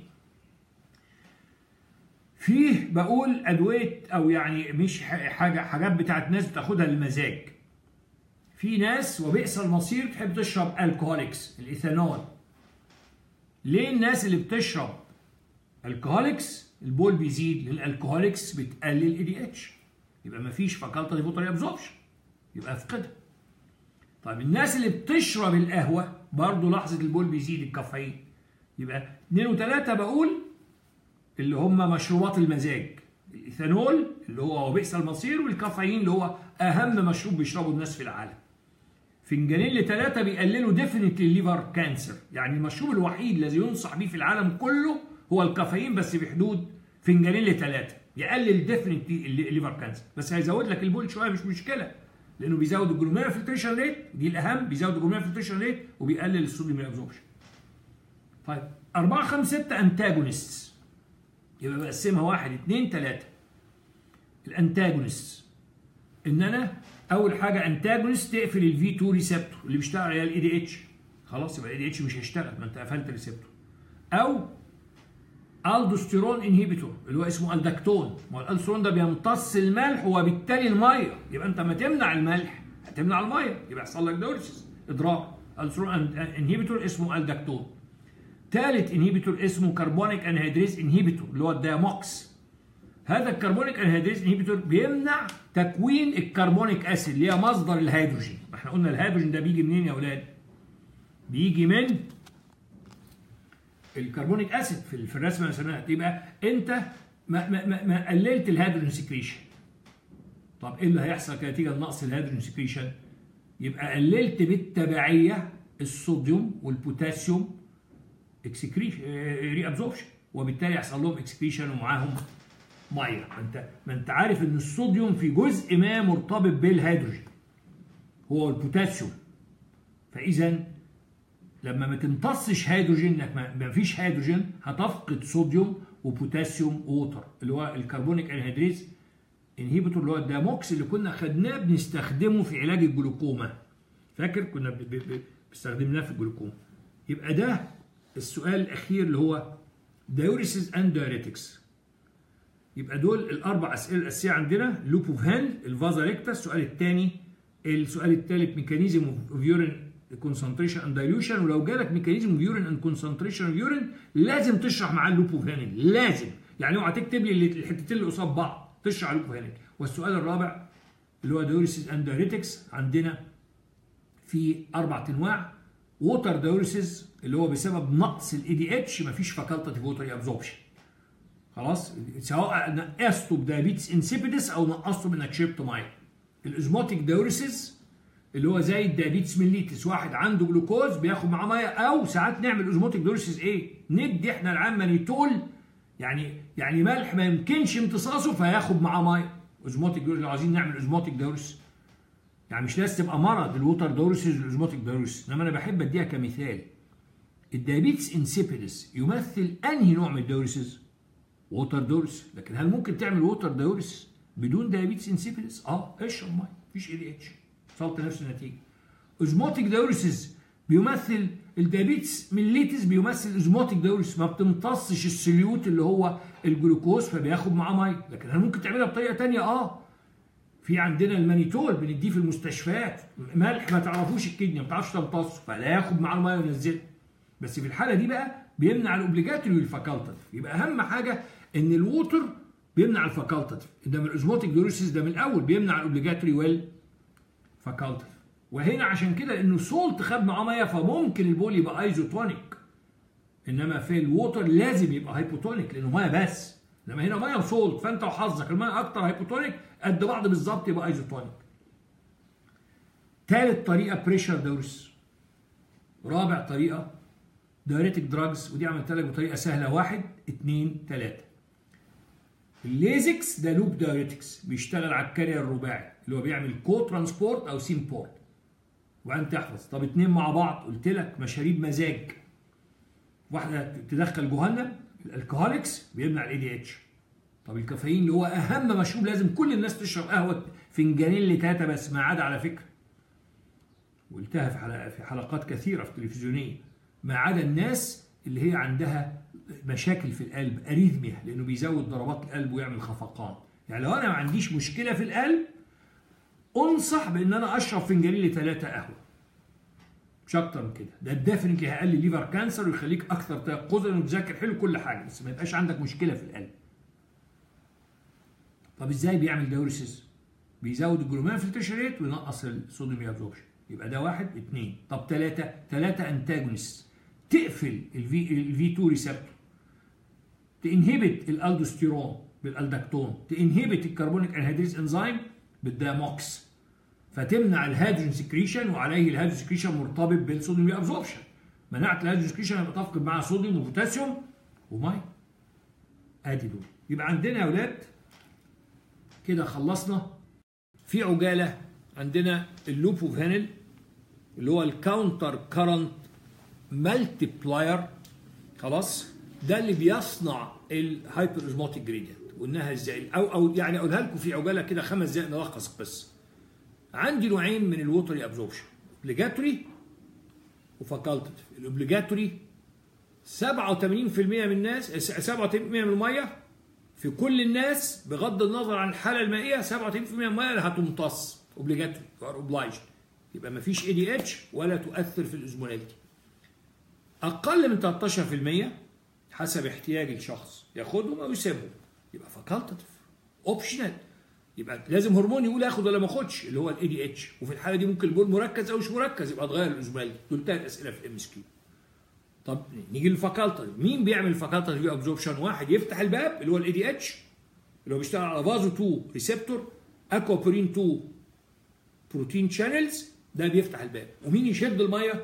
فيه بقول ادويه او يعني مش حاجه حاجات بتاعت ناس بتاخدها للمزاج في ناس وبئس المصير تحب تشرب الكهوليكس الايثانول ليه الناس اللي بتشرب الكهوليكس البول بيزيد لان الكهوليكس بتقلل اي دي اتش يبقى ما فيش فاكولتاتيف ووتر ابزوربشن يبقى افقدها طيب الناس اللي بتشرب القهوه برضه لحظه البول بيزيد الكافيين يبقى اثنين وثلاثه بقول اللي هم مشروبات المزاج الايثانول اللي هو وبئس المصير والكافيين اللي هو اهم مشروب بيشربه الناس في العالم فنجانين لثلاثه بيقللوا ديفينتلي الليفر كانسر يعني المشروب الوحيد الذي ينصح به في العالم كله هو الكافيين بس بحدود فنجانين لثلاثه يقلل ديفينتلي الليفر كانسر بس هيزود لك البول شويه مش مشكله لانه بيزود الجلوميرا فلتريشن ريت دي الاهم بيزود الجلوميرا فلتريشن ريت وبيقلل الصوديوم ابزوربشن طيب 4 5 6 انتاجونست يبقى بقسمها واحد اثنين ثلاثة الانتاجونست ان انا اول حاجة انتاجونست تقفل الفي 2 ريسبتور اللي بيشتغل عليها الاي دي اتش خلاص يبقى الاي دي اتش مش هيشتغل ما انت قفلت الريسبتور او الدوستيرون انهيبيتور اللي هو اسمه الدكتون ما هو الالدوستيرون ده بيمتص الملح وبالتالي الميه يبقى انت ما تمنع الملح هتمنع الميه يبقى يحصل لك دورسيس اضرار الدوستيرون انهيبيتور اسمه الدكتون ثالث انهيبيتور اسمه كربونيك انهيدريز انهيبيتور اللي هو الدياموكس هذا الكربونيك انهيدريز انهيبيتور بيمنع تكوين الكربونيك اسيد اللي هي مصدر الهيدروجين احنا قلنا الهيدروجين ده بيجي منين يا اولاد بيجي من الكربونيك اسيد في في الرسمه اللي رسمناها يبقى انت ما, ما, ما, ما قللت الهيدروجين سكريشن طب ايه اللي هيحصل كنتيجه لنقص الهيدروجين سكريشن يبقى قللت بالتبعيه الصوديوم والبوتاسيوم اكسكريشن ري ابزوربشن وبالتالي يحصل لهم اكسكريشن ومعاهم ميه ما انت ما انت عارف ان الصوديوم في جزء ما مرتبط بالهيدروجين هو البوتاسيوم فاذا لما ما تمتصش هيدروجين انك ما فيش هيدروجين هتفقد صوديوم وبوتاسيوم ووتر اللي هو الكربونيك انهيدريز انهيبيتور اللي هو الداموكس اللي كنا خدناه بنستخدمه في علاج الجلوكوما فاكر كنا استخدمناه في الجلوكوما يبقى ده السؤال الاخير اللي هو diuresis اند diuretics يبقى دول الاربع اسئله الاساسيه عندنا لوب اوف هيل الفازا ريكتا السؤال الثاني السؤال الثالث ميكانيزم اوف يورين كونسنتريشن اند دايلوشن ولو جالك ميكانيزم اوف يورين اند كونسنتريشن اوف يورين لازم تشرح معاه اللوب اوف هيل لازم يعني اوعى تكتب لي الحتتين اللي قصاد بعض تشرح اللوب اوف هيل والسؤال الرابع اللي هو دايوريسيس اند دايريتكس عندنا في اربع انواع ووتر دايوريسيس اللي هو بسبب نقص الاي دي اتش مفيش فاكولتاتيف ووتر ابزوربشن خلاص سواء نقصته بدايابيتس انسيبيدس او نقصته بانك شربت ميه الازموتيك دايوريسيس اللي هو زي الدايابيتس ميليتس واحد عنده جلوكوز بياخد معاه ميه او ساعات نعمل اوزموتيك دايوريسيس ايه ندي احنا العام مانيتول يعني يعني ملح ما يمكنش امتصاصه فياخد معاه ميه اوزموتيك دايوريسيس لو عايزين نعمل اوزموتيك دايوريسيس يعني مش لازم تبقى مرض الووتر دايوريسيس والاوزموتيك دايوريسيس انما انا بحب اديها كمثال الدايابيتس انسيبيدس يمثل انهي نوع من الدايوريسيس ووتر دايوريسيس لكن هل ممكن تعمل ووتر دايوريسيس بدون دايابيتس انسيبيدس اه اشرب ميه مفيش اي دي اتش وصلت نفس النتيجه اوزموتيك دايوريسيس بيمثل الدايابيتس ميليتس بيمثل اوزموتيك دايوريسيس ما بتمتصش السليوت اللي هو الجلوكوز فبياخد معاه ميه لكن هل ممكن تعملها بطريقه ثانيه اه في عندنا المانيتول بنديه في المستشفيات ملح ما تعرفوش الكدني ما تعرفش تمتصه فلا ياخد معاه الميه وينزلها بس في الحاله دي بقى بيمنع الاوبليجاتوري والفاكولتاتيف يبقى اهم حاجه ان الووتر بيمنع الفاكولتاتيف انما الاوزموتيك ديوريسيس ده من الاول بيمنع الاوبليجاتوري والفاكولتاتيف وهنا عشان كده انه سولت خد معاه ميه فممكن البول يبقى ايزوتونيك انما في الووتر لازم يبقى هايبوتونيك لانه ميه بس انما هنا ميه وسولت فانت وحظك الميه اكتر هايبوتونيك قد بعض بالظبط يبقى ايزوتونيك ثالث طريقه بريشر دورس رابع طريقه دايريتك دراجز ودي عملتها لك بطريقه سهله واحد اثنين ثلاثه الليزكس ده لوب دايريتكس بيشتغل على الكارير الرباعي اللي هو بيعمل كو ترانسبورت او سيم بورت وبعدين تحفظ طب اتنين مع بعض قلت لك مشاريب مزاج واحده تدخل جهنم الالكهوليكس بيمنع الاي دي اتش طب الكافيين اللي هو اهم مشروب لازم كل الناس تشرب قهوه فنجانين لتاتا بس ما عدا على فكره قلتها في حلقات في حلقات كثيره في التلفزيونيه ما عدا الناس اللي هي عندها مشاكل في القلب اريثميا لانه بيزود ضربات القلب ويعمل خفقان يعني لو انا ما عنديش مشكله في القلب انصح بان انا اشرب فنجانين لثلاثه قهوه مش اكتر من كده ده ديفنتلي هيقلل ليفر كانسر ويخليك اكثر تيقظا وتذاكر حلو كل حاجه بس ما يبقاش عندك مشكله في القلب طب ازاي بيعمل دايوريسيس بيزود الجلومان فلتريشن ريت وينقص الصوديوم ابزوربشن يبقى ده واحد اثنين طب ثلاثه ثلاثه انتاجونست تقفل الفي الفي 2 ريسبتور تنهبت الالدوستيرون بالالدكتون تنهبت الكربونيك انهيدريز انزيم بالداموكس فتمنع الهيدروجين سكريشن وعليه الهيدروجين سكريشن مرتبط بالصوديوم ابزوربشن منعت الهيدروجين سكريشن يبقى تفقد معاها صوديوم وبوتاسيوم وميه ادي دول يبقى عندنا يا اولاد كده خلصنا في عجاله عندنا اللوب اوف هانل اللي هو الكاونتر كارنت مالتيبلاير خلاص ده اللي بيصنع الهايبر اوزموتيك جريدينت قلناها ازاي او او يعني اقولها لكم في عجاله كده خمس دقائق نلخص بس عندي نوعين من الووتري ابزوربشن اوبليجاتوري وفاكولتيف الاوبليجاتوري 87% من الناس 87% من الميه في كل الناس بغض النظر عن الحاله المائيه 87% من الميه اللي هتمتص اوبليجاتوري اوبلايجد يبقى ما فيش اي دي اتش ولا تؤثر في الاوزمولاريتي اقل من 13% حسب احتياج الشخص ياخدهم او يسيبهم يبقى فاكولتيف اوبشنال يبقى لازم هرمون يقول اخد ولا ما اخدش اللي هو الاي دي اتش وفي الحاله دي ممكن البول مركز او مش مركز يبقى اتغير الاوزمولاريتي دول ثلاث اسئله في الام اس كيو طب نيجي للفاكولتيف مين بيعمل الفاكولتيف ابزوربشن واحد يفتح الباب اللي هو الاي دي اتش اللي هو بيشتغل على فازو 2 ريسبتور اكوابرين 2 بروتين شانلز ده بيفتح الباب ومين يشد الميه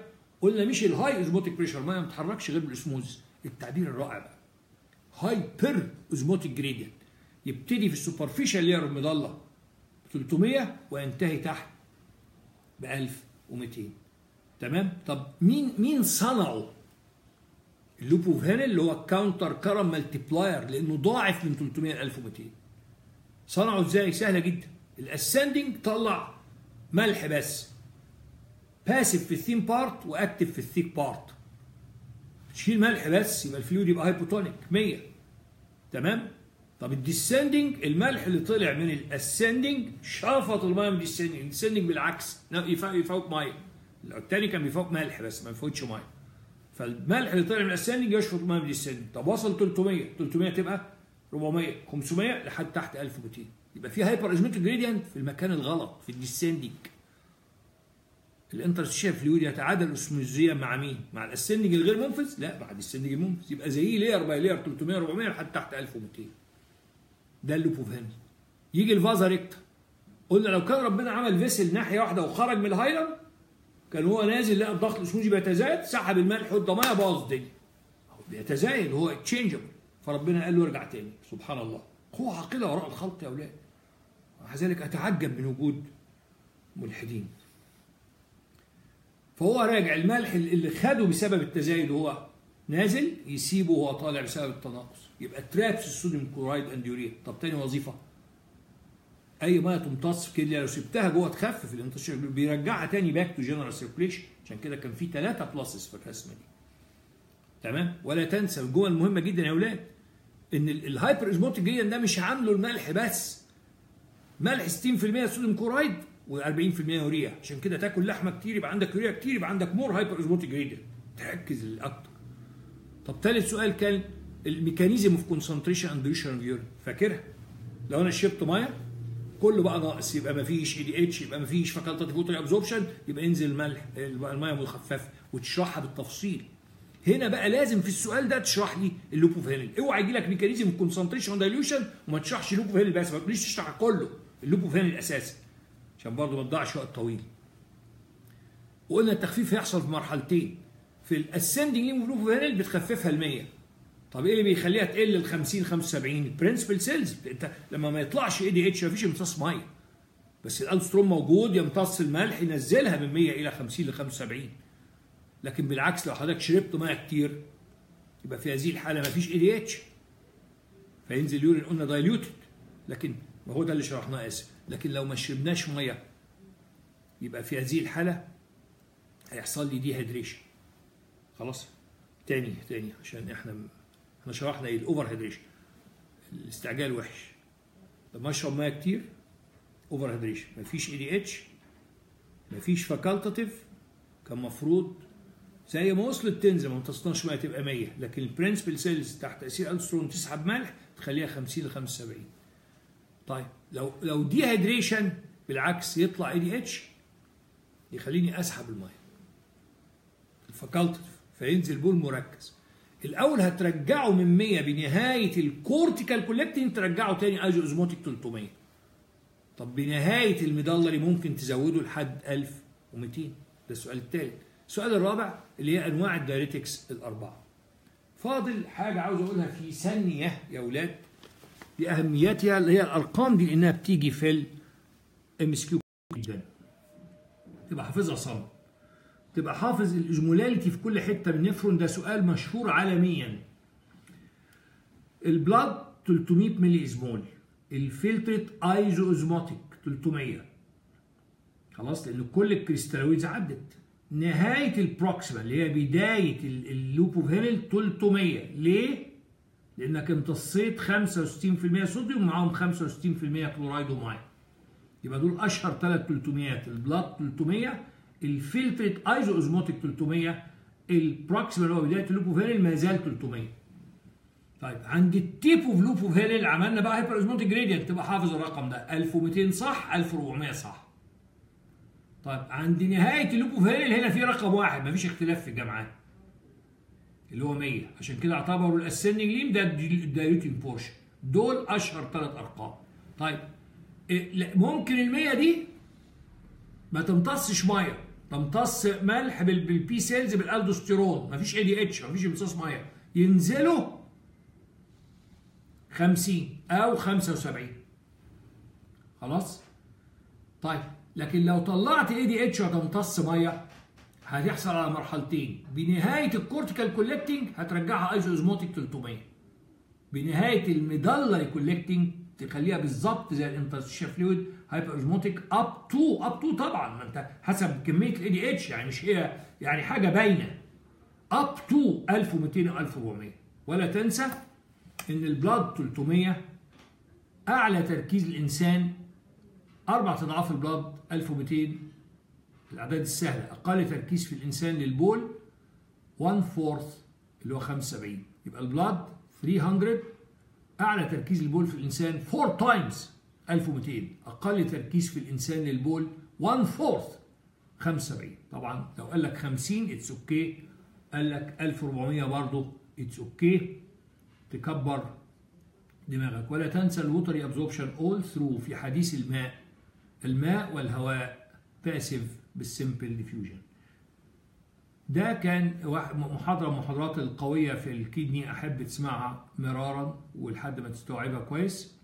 قلنا مش الهاي اوزموتيك بريشر ما بتتحركش غير بالاسموز التعبير الرائع بقى هايبر اوزموتيك جريدينت يبتدي في السوبرفيشال لير المضله 300 وينتهي تحت ب 1200 تمام طب مين مين صنعه اللوب اوف هانل اللي هو الكاونتر كرم مالتيبلاير لانه ضاعف من 300 ل 1200 صنعه ازاي سهله جدا الاسندنج طلع ملح بس باسف في الثين بارت واكتف في الثيك بارت تشيل ملح بس يبقى الفلويد يبقى هايبوتونيك 100 تمام طب الديسندنج الملح اللي طلع من الاسندنج شفط الميه من الديسندنج الديسندنج بالعكس يفوق ميه التاني كان بيفوق ملح بس ما بيفوتش ميه فالملح اللي طلع من الاسندنج يشفط الميه من الديسندنج طب وصل 300 300 تبقى 400 500 لحد تحت 1200 يبقى في هايبر ازمتيك جريدينت في المكان الغلط في الديسندنج الانترستيشن فلويد يتعادل اسموزيا مع مين؟ مع الاسندنج الغير منفذ؟ لا مع الاسندنج المنفذ يبقى زيه لير باي لير 300 400 لحد تحت 1200 ده اللوب اوف هانز يجي الفازا ريكتا قلنا لو كان ربنا عمل فيسل ناحيه واحده وخرج من الهايلاند كان هو نازل لقى الضغط الاسموزي بيتزايد سحب الملح والضمايه باظ الدنيا بيتزايد هو تشينجبل فربنا قال له ارجع تاني سبحان الله قوة عاقلة وراء الخلق يا أولاد ومع ذلك أتعجب من وجود ملحدين فهو راجع الملح اللي خده بسبب التزايد وهو نازل يسيبه وهو طالع بسبب التناقص يبقى ترابس الصوديوم كلورايد اند يوريا طب تاني وظيفه اي ميه تمتص في كده لو سبتها جوه تخفف الانتشار بيرجعها تاني باك تو جنرال سيركليشن عشان كده كان في ثلاثه بلاسز في الرسمه دي تمام ولا تنسى الجمل المهمه جدا يا اولاد ان الهايبر ازموتيك جريدينت ده مش عامله الملح بس ملح 60% صوديوم كلورايد و40% يوريا عشان كده تاكل لحمه كتير يبقى عندك يوريا كتير يبقى عندك مور هايبر ازموتيك جريدينت تركز اكتر طب ثالث سؤال كان الميكانيزم اوف كونسنتريشن اند ريشن يورين فاكرها لو انا شربت ميه كله بقى ناقص يبقى ما فيش اي دي اتش يبقى ما فيش فاكولتاتيف ووتر ابزوربشن يبقى ينزل الملح الميه مخففه وتشرحها بالتفصيل هنا بقى لازم في السؤال ده تشرح لي اللوب اوف هيلل اوعى يجي لك ميكانيزم كونسنتريشن دايلوشن وما تشرحش اللوب اوف هيلل بس ما تقوليش تشرح كله اللوب اوف هيلل الاساسي عشان برضه ما تضيعش وقت طويل وقلنا التخفيف هيحصل في مرحلتين في الاسندنج لوب اوف هيلل بتخففها ل 100 طب ايه اللي بيخليها تقل ل 50 75 البرنسبل سيلز انت لما ما يطلعش اي دي اتش ما فيش امتصاص ميه بس الالستروم موجود يمتص الملح ينزلها من 100 الى 50 ل 75 لكن بالعكس لو حضرتك شربت ميه كتير يبقى في هذه الحاله ما فيش اي دي اتش فينزل يورين قلنا دايليوتد لكن ما هو ده اللي شرحناه اسف لكن لو ما شربناش ميه يبقى في هذه الحاله هيحصل لي دي هيدريشن خلاص تاني تاني عشان احنا احنا شرحنا ايه الاوفر هيدريشن الاستعجال وحش لما اشرب ميه كتير اوفر هيدريشن مفيش اي دي اتش مفيش فاكولتاتيف كان مفروض زي ما وصلت تنزل ما امتصناش ميه تبقى 100 لكن البرنسبل سيلز تحت تاثير السترون تسحب ملح تخليها 50 ل 75 طيب لو لو دي هيدريشن بالعكس يطلع اي دي اتش يخليني اسحب الميه الفاكولتاتيف فينزل بول مركز الاول هترجعه من 100 بنهايه الكورتيكال كولكتنج ترجعه تاني ايزو اوزموتيك 300 طب بنهايه المضله ممكن تزوده لحد 1200 ده السؤال الثالث السؤال الرابع اللي هي انواع الدايريتكس الاربعه فاضل حاجه عاوز اقولها في ثانيه يا اولاد باهميتها اللي هي الارقام دي لانها بتيجي في الام اس كيو جدا تبقى حافظها صم تبقى حافظ الاجمولاليتي في كل حته من نفرون ده سؤال مشهور عالميا البلاد 300 ملي اسمول الفلترت ايزو اوزموتيك 300 خلاص لان كل الكريستالويدز عدت نهايه البروكسيما اللي هي بدايه اللوب اوف هيرل 300 ليه؟ لانك امتصيت 65% صوديوم معاهم 65% كلورايد وميه يبقى دول اشهر ثلاث 300 البلاد 300 الفلترت ايزو اوزموتيك 300 البروكسيما اللي هو بدايه اللوب اوف هيرل ما زال 300 طيب عند التيب اوف لوب اوف هيرل عملنا بقى هايبر اوزموتيك جريدينت تبقى حافظ الرقم ده 1200 صح 1400 صح طيب عند نهايه اللوب اوف هيرل هنا في رقم واحد مفيش اختلاف في الجامعات اللي هو 100 عشان كده اعتبروا الاسندنج ليم ده الدايلوتنج بورشن دول اشهر ثلاث ارقام طيب إيه ممكن ال 100 دي ما تمتصش ميه تمتص ملح بال- بالبي سيلز بالالدوستيرون مفيش اي دي اتش مفيش امتصاص ميه ينزلوا 50 او 75 خلاص طيب لكن لو طلعت اي دي اتش وتمتص ميه هتحصل على مرحلتين بنهايه الكورتيكال كولكتنج هترجعها ايزوزموتيك 300 بنهايه الميدالري كولكتنج تخليها بالظبط زي الانترستيشن فلويد هايبر اوزموتيك اب تو اب تو طبعا ما انت حسب كميه الاي دي اتش يعني مش هي يعني حاجه باينه اب تو 1200 او 1400 ولا تنسى ان البلاد 300 اعلى تركيز الانسان اربع اضعاف البلاد 1200 الاعداد السهله اقل تركيز في الانسان للبول 1 فورث اللي هو 75 يبقى البلاد 300 اعلى تركيز البول في الانسان 4 تايمز 1200 اقل تركيز في الانسان للبول 1 فورث 75 طبعا لو قال لك 50 اتس اوكي قال لك 1400 برضه اتس اوكي تكبر دماغك ولا تنسى الوتري ابزوربشن اول ثرو في حديث الماء الماء والهواء باسيف بالسمبل ديفيوجن ده كان واحد- محاضرة من المحاضرات القوية في الكدني أحب تسمعها مرارا ولحد ما تستوعبها كويس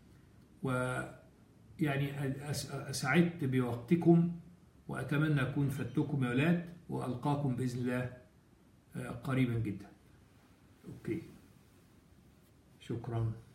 ويعني أس- أسعدت بوقتكم وأتمنى أكون فدتكم يا ولاد وألقاكم بإذن الله آه، قريبا جدا أوكي شكرا